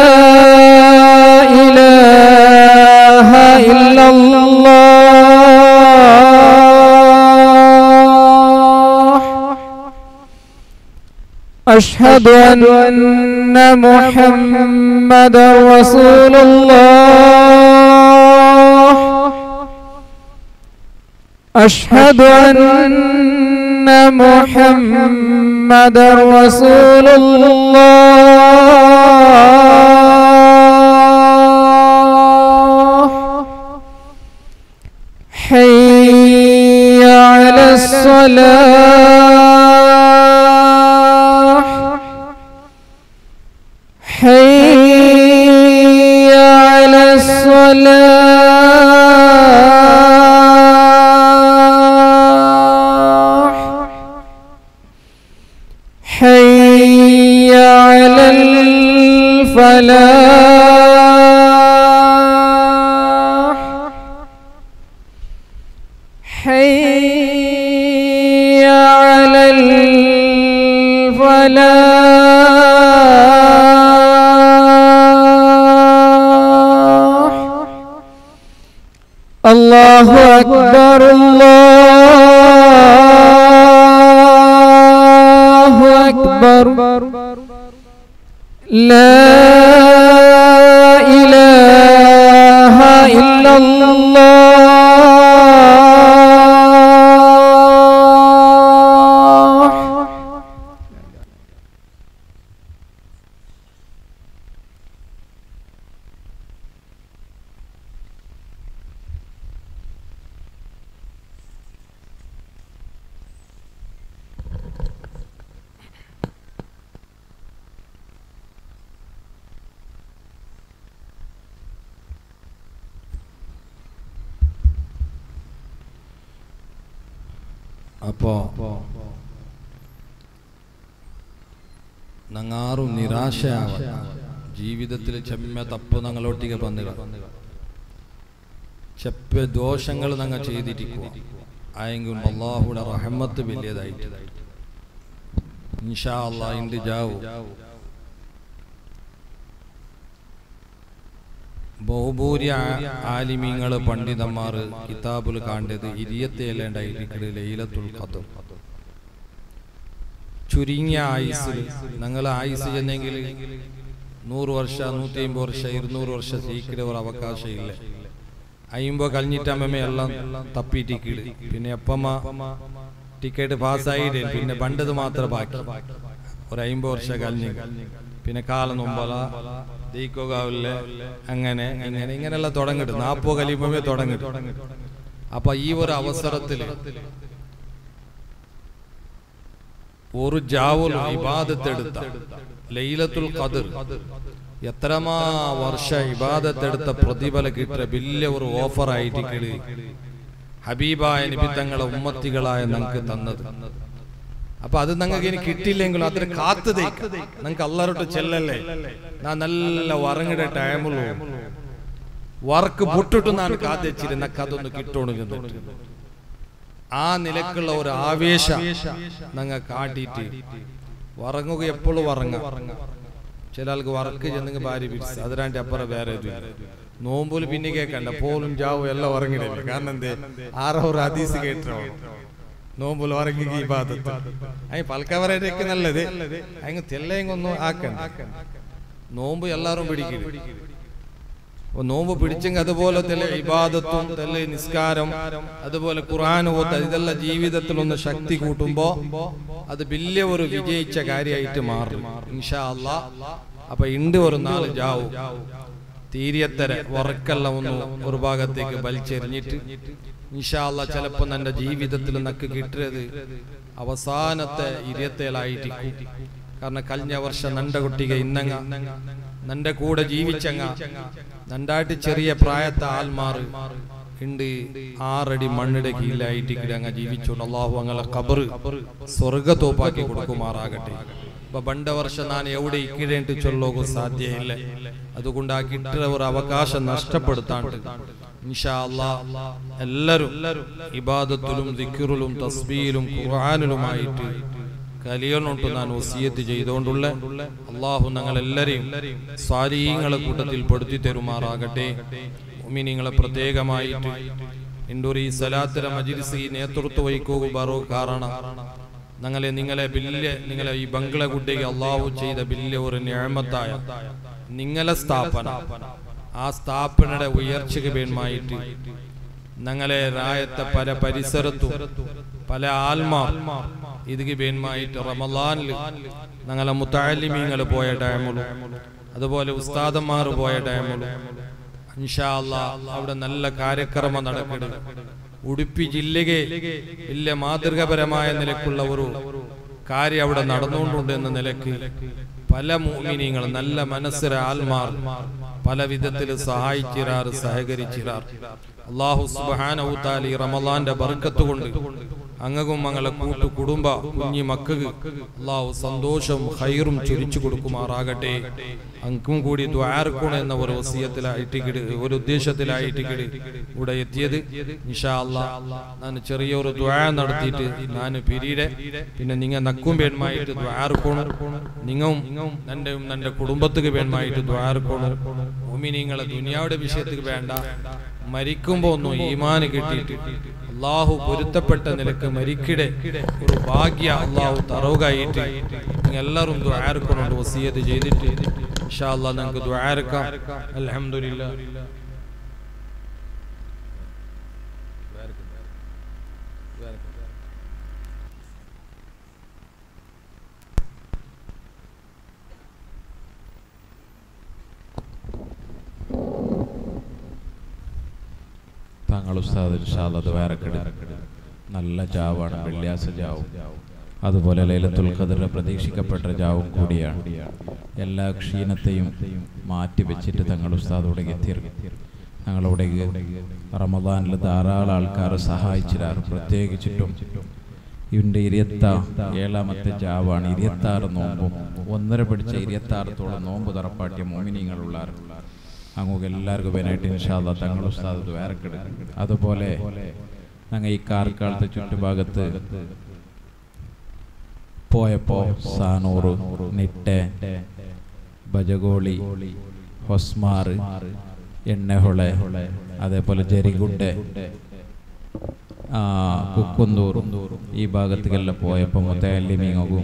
إله إلا الله أشهد أن محمد رسول الله أشهد أن محمد رسول الله حي على الصلاة حي على الصلاة حي على الفلاح حي على الفلاح الله أكبر الله أكبر لا إله إلا الله അപ്പോ നങ്ങാറും നിരാശയാവ ജീവിതത്തിൽ ചെമ്മ തപ്പ് ഞങ്ങളൊട്ടിಗೆ ಬಂದಿರ ചെപ്പ ദോഷങ്ങൾ ഞങ്ങൾ ചെയ്തിരിക്കുക ആയെങ്കിൽ അള്ളാഹുടെ റഹമത്ത് വലിയതായിട്ട് ഇൻഷാ അള്ളാഹ് ഇണ്ട് ജാവു ബഹുഭൂരി ആലിമീങ്ങൾ പണ്ഡിതന്മാർ കിതാബിൽ കാണ്ടത് ഇരിയത്തേലേണ്ടായിരിക്കട് ലൈലത്തുൽ ഖദർ ചുരുങ്ങിയ ആയുസ് ഞങ്ങൾ ആയുസ് ചെന്നെങ്കിൽ നൂറ് വർഷ നൂറ്റി അമ്പത് വർഷ ഇരുന്നൂറ് വർഷ സീക്കിടെ ഒരു അവകാശം ഇല്ല അയിമ്പോ കഴിഞ്ഞിട്ടമ്മ എല്ലാം തപ്പിട്ടിക്കിട് പിന്നെ എപ്പമ്മ ടിക്കറ്റ് പാസ്സായിടേ പിന്നെ പണ്ടത് മാത്രം ബാക്കി ഒരു അയിമ്പത് വർഷം കഴിഞ്ഞ് പിന്നെ കാലം മുമ്പല ദീക്കോകാവില്ല അങ്ങനെ ഇങ്ങനെ ഇങ്ങനെല്ലാം തുടങ്ങിട്ട് നാപ്പോ കലിയുമ്പേ തുടങ്ങിട്ട് അപ്പൊ ഈ ഒരു അവസരത്തില് ഒരു ജാവുൽ ഇബാദത്തെടുത്ത ലൈലത്തുൽ ഖദർ എത്രമാ വർഷ ഇബാദത്തെടുത്ത പ്രതിഫല കിട്ടിയ വലിയ ഒരു ഓഫർ ആയിട്ട് കിളി ഹബീബായ നിബിത്തങ്ങളെ ഉമ്മത്തികളായ നമുക്ക് തന്നത് അപ്പൊ അത് നിങ്ങൾക്ക് ഇനി കിട്ടിയില്ലെങ്കിലും അതിന് കാത്തു നിങ്ങൾക്ക് അല്ലാരോട്ട് ചെല്ലല്ലേ നാ നല്ല വറങ്ങിട ടൈമുള്ളൂ വർക്ക് പൊട്ടിട്ട് ഞാൻ കാത്തിച്ചിട്ട് നക്ക് അതൊന്ന് കിട്ടോണു ആ നിലക്കുള്ള ഒരു ആവേശം ഞങ്ങൾ കാട്ടിയിട്ട് വറങ്ങുക എപ്പോഴും വറങ്ങ ചില ആൾക്ക് വർക്ക് ചെന്നെങ്കിൽ ഭാര്യ പിരിച്ച് അതിനാണ്ട് അപ്പുറം വേറെ ഇതും നോമ്പിൽ പിന്നെ കേൾക്കണ്ട പോലും ജാവും എല്ലാം ഉറങ്ങിടില്ല കാരണം എന്തേ ആറോ ഒരു ഹദീസ് കേട്ടോ നോമ്പിൽ ഉറങ്ങി ഈ ഭാഗത്ത് അയ്യ പൽക്കവരൊക്കെ നല്ലത് അങ്ങ് തെല്ലയൊന്നും ആക്കണ്ട നോമ്പ് എല്ലാവരും പിടിക്കും അപ്പൊ നോമ്പ് പിടിച്ചെങ്കിൽ അതുപോലെ തന്നെ ഇബാദത്തും തന്നെ നിസ്കാരം അതുപോലെ ഖുർആൻ ഓത്ത് ഇതെല്ലാം ജീവിതത്തിൽ ഒന്ന് ശക്തി കൂട്ടുമ്പോ അത് വലിയ ഒരു വിജയിച്ച കാര്യമായിട്ട് മാറും ഇൻഷാ അല്ലാ അപ്പൊ ഇണ്ട് ഒരു നാല് ജാവും തീരിയത്തര ഉറക്കെല്ലാം ഒന്ന് ഒരു ഭാഗത്തേക്ക് വലിച്ചെറിഞ്ഞിട്ട് ഇൻഷാ അല്ലാ ചിലപ്പോ എന്റെ ജീവിതത്തിൽ നക്ക് കിട്ടിയത് അവസാനത്തെ ഇരിയത്തേലായിരിക്കും കാരണം കഴിഞ്ഞ വർഷം നണ്ട കുട്ടിക ഇന്നങ്ങ നന്റെ കൂടെ ജീവിച്ചങ്ങ നണ്ടായിട്ട് ചെറിയ പ്രായത്തെ ആൽമാറ് ഉണ്ട് ആറടി മണ്ണിടെ കീഴിലായിട്ട് അങ്ങ് ജീവിച്ചോണ്ട് അള്ളാഹു അങ്ങനെ കബറ് സ്വർഗത്തോപ്പാക്കി കൊടുക്കുമാറാകട്ടെ അപ്പൊ പണ്ട വർഷം ഞാൻ എവിടെ ഇക്കിടേണ്ടി ചൊല്ലോകോ സാധ്യയില്ല അതുകൊണ്ട് ആ കിട്ടുന്ന ഒരു അവകാശം നഷ്ടപ്പെടുത്താണ്ട് ഇൻഷാ അല്ലാ എല്ലാരും ഇബാദത്തിലും ദിക്റിലും തസ്ബീലും ഖുർആനിലുമായിട്ട് കലിയണോട്ട് ഞാൻ വസിയത്ത് ചെയ്തുകൊണ്ടുള്ള അള്ളാഹു ഞങ്ങൾ എല്ലാരെയും സ്വാധീനങ്ങളെ കൂട്ടത്തിൽ പെടുത്തി തരുമാറാകട്ടെ ഉമിനിങ്ങളെ പ്രത്യേകമായിട്ട് എൻ്റെ ഈ സലാത്തര മജിലിസ് ഈ നേതൃത്വ വഹിക്കുക ബറോ കാരണം ഞങ്ങളെ നിങ്ങളെ വലിയ നിങ്ങളെ ഈ ബംഗ്ല കുട്ടിക്ക് അള്ളാഹു ചെയ്ത വലിയ ഒരു ഞാമത്തായ നിങ്ങളെ സ്ഥാപന ആ സ്ഥാപനയുടെ ഉയർച്ചയ്ക്ക് വേണമായിട്ട് ഞങ്ങളെ രായത്തെ പല പരിസരത്തും പല ആത്മാർ ഇതിക്ക് വേണമായിട്ട് റമലാനിൽ ഞങ്ങളെ മുത്താലിമീങ്ങൾ പോയ ടൈമുള്ളൂ അതുപോലെ ഉസ്താദന്മാർ പോയ ടൈമുള്ളൂ ഇൻഷാ അല്ലാ അവിടെ നല്ല കാര്യക്രമം നടക്കരുത് ഉടുപ്പി ജില്ലയെ വലിയ മാതൃകപരമായ നിലക്കുള്ള ഒരു കാര്യം അവിടെ നടന്നുകൊണ്ടുണ്ട് എന്ന നിലക്ക് പല മോമിനിയങ്ങൾ നല്ല മനസ്സിലെ ആൽമാർ പല വിധത്തിൽ സഹായിച്ചിരാർ സഹകരിച്ചിരാർ അള്ളാഹു സുബാനൌത്താലി റമലാന്റെ ബർക്കത്ത് കൊണ്ട് അങ്ങകും മങ്ങളെ കൂട്ടു കുടുംബ കുഞ്ഞി മക്കൾക്ക് അള്ളാഹു സന്തോഷവും ഹൈറും ചൊരിച്ചു കൊടുക്കുമാറാകട്ടെ അങ്കും കൂടി ദ്വാരക്കൂണ എന്ന ഒരു വസീയത്തിലായിട്ട് ഒരു ഉദ്ദേശത്തിലായിട്ട് ഇവിടെ എത്തിയത് ഇൻഷാ അല്ലാ ഞാൻ ചെറിയൊരു ദ്വാ നടത്തിയിട്ട് ഞാൻ പിരീടെ പിന്നെ നിങ്ങൾ നക്കും വേണമായിട്ട് ദ്വാരക്കോണം നിങ്ങവും എൻ്റെ എൻ്റെ കുടുംബത്തിന് വേണമായിട്ട് ദ്വാരക്കോണം ഭൂമി നിങ്ങളെ ദുനിയാവുടെ വിഷയത്തിൽ വേണ്ട മരിക്കുമ്പോ ഒന്നും ഈമാന് കിട്ടിയിട്ട് അള്ളാഹു പൊരുത്തപ്പെട്ട നിലക്ക് മരിക്കിടെ ഒരു ഭാഗ്യ അള്ളാഹു തറവുകായിട്ട് നിങ്ങൾ എല്ലാവരും ദ്വാരക്കണോണ്ട് വസീയത്ത് ചെയ്തിട്ട് ഇൻഷാ അല്ലാ നിങ്ങൾക്ക് ദ്വാരക്കാം അൽഹംദുലില്ലാ താങ്കൾ ഉസ്താദ് ഇൻഷാല്ല അത് വേറെ നല്ല ജാവാണ് വെള്ളിയാസ ജാവും അതുപോലെ ലൈലത്തുൽ ഖദറിലെ പ്രതീക്ഷിക്കപ്പെട്ട ജാവും കൂടിയാണ് എല്ലാ ക്ഷീണത്തെയും മാറ്റി വെച്ചിട്ട് തങ്ങൾ ഉസ്താദോടെ എത്തിയിരുന്നു ഞങ്ങളുടെ റമദാനിൽ ധാരാളം ആൾക്കാർ സഹായിച്ചിരാറ് പ്രത്യേകിച്ചിട്ടും ഇവൻ്റെ ഇരുപത്ത ഏഴാമത്തെ ജാവാണ് ഇരുപത്താറ് നോമ്പും ഒന്നര പിടിച്ച ഇരുപത്താറത്തോളം നോമ്പ് തറപ്പാട്ടിയ മോമിനിങ്ങളുള്ളാറ് അങ്ങോട്ട് എല്ലാവർക്കും പേനായിട്ട് ഇൻഷാല്ല തങ്ങൾ ഉസ്താദ് വേറെക്കിട് അതുപോലെ ഞങ്ങൾ ഈ കാർക്കാലത്തെ ചുറ്റുഭാഗത്ത് പോയപ്പോ സാനൂറ് നിട്ടെ ബജഗോളി ഹൊസ്മാർ എണ്ണഹൊളെ അതേപോലെ ജരിഗുഡെ ആ കുക്കുന്തൂർ ഈ ഭാഗത്തേക്കെല്ലാം പോയപ്പോൾ മുത്തല്ലിമീങ്ങും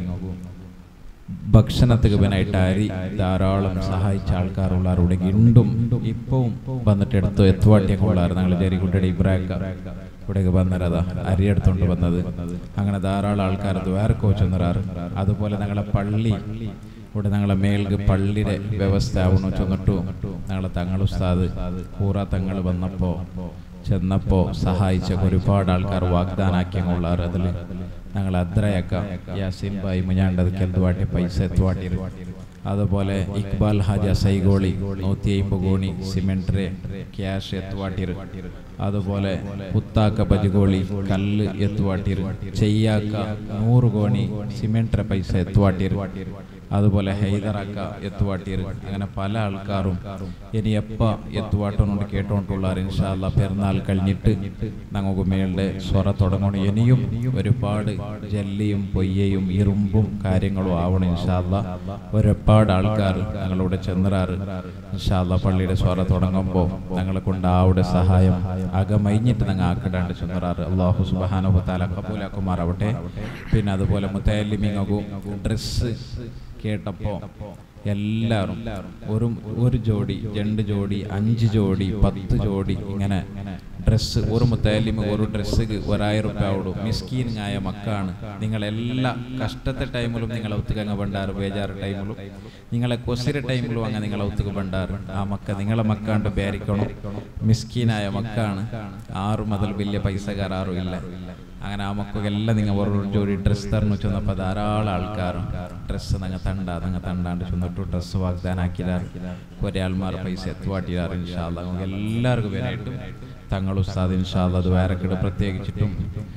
ഭക്ഷണത്തിന് പിന്നായിട്ട് അരി ധാരാളം സഹായിച്ച ആൾക്കാരുള്ളവരുടെ ഇണ്ടും ഇപ്പവും വന്നിട്ട് എടുത്തു എത്തുവാട്ടിയൊക്കെ ഉള്ളാറ് ഞങ്ങൾ ജരികുട്ടിയുടെ ഇബ്രാക്ക ഇവിടേക്ക് വന്നരതാ അരി എടുത്തോണ്ട് വന്നത് അങ്ങനെ ധാരാളം ആൾക്കാർ ദ്വാരക്കോ ചെന്നറാറ് അതുപോലെ ഞങ്ങളെ പള്ളി ഇവിടെ ഞങ്ങളെ മേൽക്ക് പള്ളിയുടെ വ്യവസ്ഥ ആവണോ ചെന്നിട്ടു ഞങ്ങളെ തങ്ങൾ ഉസ്താദ് കൂറ തങ്ങൾ വന്നപ്പോ ചെന്നപ്പോ സഹായിച്ച ഒരുപാട് ആൾക്കാർ വാഗ്ദാനാക്കിയുള്ളാറ് അതിൽ ഞങ്ങൾ അദ്രയാക്കാം യാസിൻ ബായി മുഞ്ഞാണ്ടത് കെൽതുവാട്ടി പൈസ എത്തുവാട്ടി അതുപോലെ ഇക്ബാൽ ഹാജ സൈഗോളി നൂറ്റി അമ്പത് കോണി സിമെൻട്രെ ക്യാഷ് എത്തുവാട്ടിർ അതുപോലെ പുത്താക്ക ബജിഗോളി കല്ല് എത്തുവാട്ടിർ ചെയ്യാക്ക നൂറ് കോണി സിമെൻട്രെ പൈസ എത്തുവാട്ടിർ അതുപോലെ ഹൈദറാക്ക എത്തുവാട്ടിർ അങ്ങനെ പല ആൾക്കാരും ഇനി എപ്പ എത്തുവാട്ടോണ്ട് കേട്ടോണ്ടുള്ള ഇൻഷാല്ല പെരുന്നാൾ കഴിഞ്ഞിട്ട് ഞങ്ങൾക്ക് മേളുടെ സ്വറ തുടങ്ങണം ഇനിയും ഒരുപാട് ജല്ലിയും പൊയ്യയും ഇരുമ്പും കാര്യങ്ങളും ആവണം ഇൻഷാല്ല ഒരുപാട് ആൾക്കാർ ഞങ്ങളുടെ ചെന്നറാറ് ഇൻഷാല്ല പള്ളിയുടെ സ്വറ തുടങ്ങുമ്പോൾ ഞങ്ങളെ കൊണ്ട് ആവിടെ സഹായം അകമയിഞ്ഞിട്ട് ഞങ്ങൾ ആക്കിടാണ്ട് ചെന്നറാറ് അള്ളാഹു സുബാനുഭത്താല കബൂലാക്കുമാറാവട്ടെ പിന്നെ അതുപോലെ മുത്തല്ലിമിങ്ങും ഡ്രസ്സ് കേട്ടപ്പോ എല്ലാവരും ഒരു ഒരു ജോഡി രണ്ട് ജോഡി അഞ്ച് ജോഡി പത്ത് ജോഡി ഇങ്ങനെ ഡ്രസ്സ് ഒരു മുത്തലിമ ഒരു ഡ്രസ്സ് ഒരായിരം റുപ്യ ആവുള്ളൂ മിസ്കീനായ മക്കാണ് നിങ്ങളെല്ലാ കഷ്ടത്തെ ടൈമിലും നിങ്ങളെ ഒത്തുകങ്ങ പണ്ടാറ് ബേജാറ് ടൈമിലും നിങ്ങളെ കൊസിര ടൈമിലും അങ്ങ് നിങ്ങളെ ഒത്തുക പണ്ടാറ് ആ മക്ക നിങ്ങളെ മക്കാണ്ട് പേരിക്കണം മിസ്കീനായ മക്കാണ് ആറും അതിൽ വലിയ പൈസക്കാർ ആറും ഇല്ല അങ്ങനെ ആ മക്കൾക്കെല്ലാം നിങ്ങൾ ഒരു ജോഡി ഡ്രസ്സ് തരണം ചെന്നപ്പോൾ ധാരാളം ആൾക്കാരും ഡ്രസ്സ് നിങ്ങൾ തണ്ട നിങ്ങൾ തണ്ടാണ്ട് ചെന്നിട്ട് ഡ്രസ്സ് വാഗ്ദാനാക്കിയാറ് കുറേ ആൾമാർ പൈസ എത്തുവാട്ടിയാറ് ഇൻഷാല്ല എല്ലാവർക്കും പേരായിട്ടും തങ്ങൾ ഉസ്താദ് ഇൻഷാല്ല അത് വേറെക്കിട് പ്രത്യേകിച്ചിട്ടും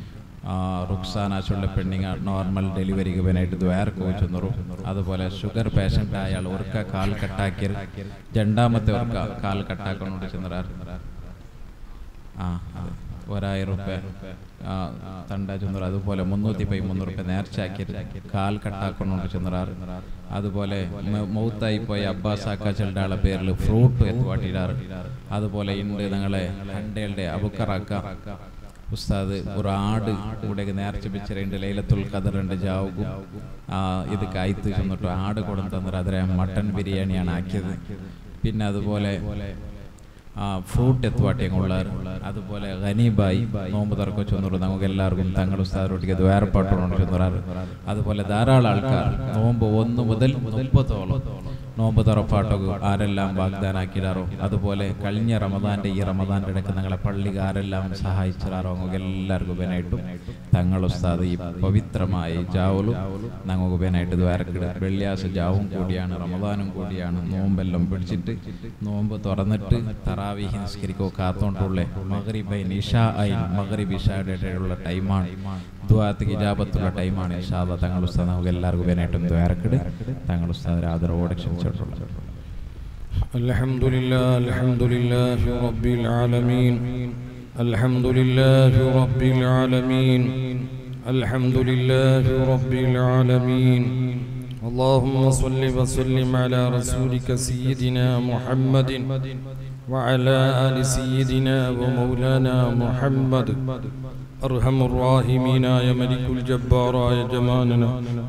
റുക്സാന ചുള്ള പെണ്ണിങ്ങ നോർമൽ ഡെലിവറിക്ക് വേനായിട്ട് ദ്വാരക്ക് വെച്ചെന്നറും അതുപോലെ ഷുഗർ പേഷ്യൻ്റ് ആയ ആൾ ഒർക്ക കാൽ കട്ടാക്കിയത് രണ്ടാമത്തെ ഒർക്ക കാൽ കട്ടാക്കണോണ്ട് ചെന്നറാറ് ആ അതെ ഒരായിരം റുപ്യ തണ്ട ചെന്നറ അതുപോലെ മുന്നൂറ്റി പൈ മുന്നൂറ് റുപ്യ നേർച്ചയാക്കിയത് കാൽ കട്ടാക്കണോണ്ട് ചെന്നറാറ് അതുപോലെ മൗത്തായി പോയ അബ്ബാസ് ആക്ക ചെണ്ടാളെ പേരിൽ ഫ്രൂട്ട് എത്തുവാട്ടിടാറ് അതുപോലെ ഉണ്ട് ഞങ്ങളെ ഹണ്ടയുടെ അബുക്കറാക്ക ഉസ്താദ് ഒരു ആട് ഇവിടെ നേർച്ച വെച്ചിട്ടുണ്ട് ലൈലത്തുൽ ഖദറിന്റെ ജാവുകും ആ ഇത് കായ്ത്ത് ചെന്നിട്ട് ആട് കൊടുത്തു തന്നിട്ട് അതിനെ മട്ടൻ ബിരിയാണിയാണ് ആക്കിയത് പിന്നെ അതുപോലെ ആ ഫ്രൂട്ട് എത്തുവാട്ടിയും കൊള്ളാറ് അതുപോലെ ഖനീബായി നോമ്പ് തുറക്കോ ചെന്നുള്ളൂ നമുക്ക് എല്ലാവർക്കും തങ്ങൾ ഉസ്താദോട്ടിക്ക് വേർപാട്ടോണ്ട് ചെന്നുറാറ് അതുപോലെ ധാരാളം ആൾക്കാർ നോമ്പ് ഒന്ന് മുതൽ മുപ്പത്തോളം നോമ്പ് തുറപ്പാട്ടൊക്കെ ആരെല്ലാം വാഗ്ദാനാക്കിടാറോ അതുപോലെ കഴിഞ്ഞ റമദാന്റെ ഈ റമദാന്റെ ഇടയ്ക്ക് ഞങ്ങളെ പള്ളിക്ക് ആരെല്ലാം സഹായിച്ചിടാറോ അങ്ങ് എല്ലാവർക്കും ഉപനായിട്ടും തങ്ങൾ ഉസ്താദ് ഈ പവിത്രമായ ഈ ജാവലും ഞങ്ങൾക്ക് ഉപനായിട്ട് ദ്വാരക്കിട വെള്ളിയാഴ്ച ജാവും കൂടിയാണ് റമദാനും കൂടിയാണ് നോമ്പെല്ലാം പിടിച്ചിട്ട് നോമ്പ് തുറന്നിട്ട് തറാവിഹി നിസ്കരിക്കോ കാത്തോണ്ടുള്ള മഗ്രിബൈ നിഷ ഐ മഗ്രിബ് ഇഷയുടെ ഇടയിലുള്ള ടൈമാണ് ദ്വാരത്തിക്ക് ഇജാബത്തുള്ള ടൈമാണ് ഇഷാദ തങ്ങൾ ഉസ്താദ് നമുക്ക് എല്ലാവർക്കും ഉപനായിട്ടും ദ്വാരക്കിട് തങ്ങൾ ഉസ്താദ് ആദരവോടെ ക്ഷണിച്ചിട്ടുള്ളത് الحمد لله الحمد لله رب العالمين الحمد لله رب العالمين الحمد لله رب العالمين اللهم صل وسلم على رسولك سيدنا محمد وعلى آل سيدنا ومولانا محمد أرحم الراحمين يا ملك الجبار يا جمالنا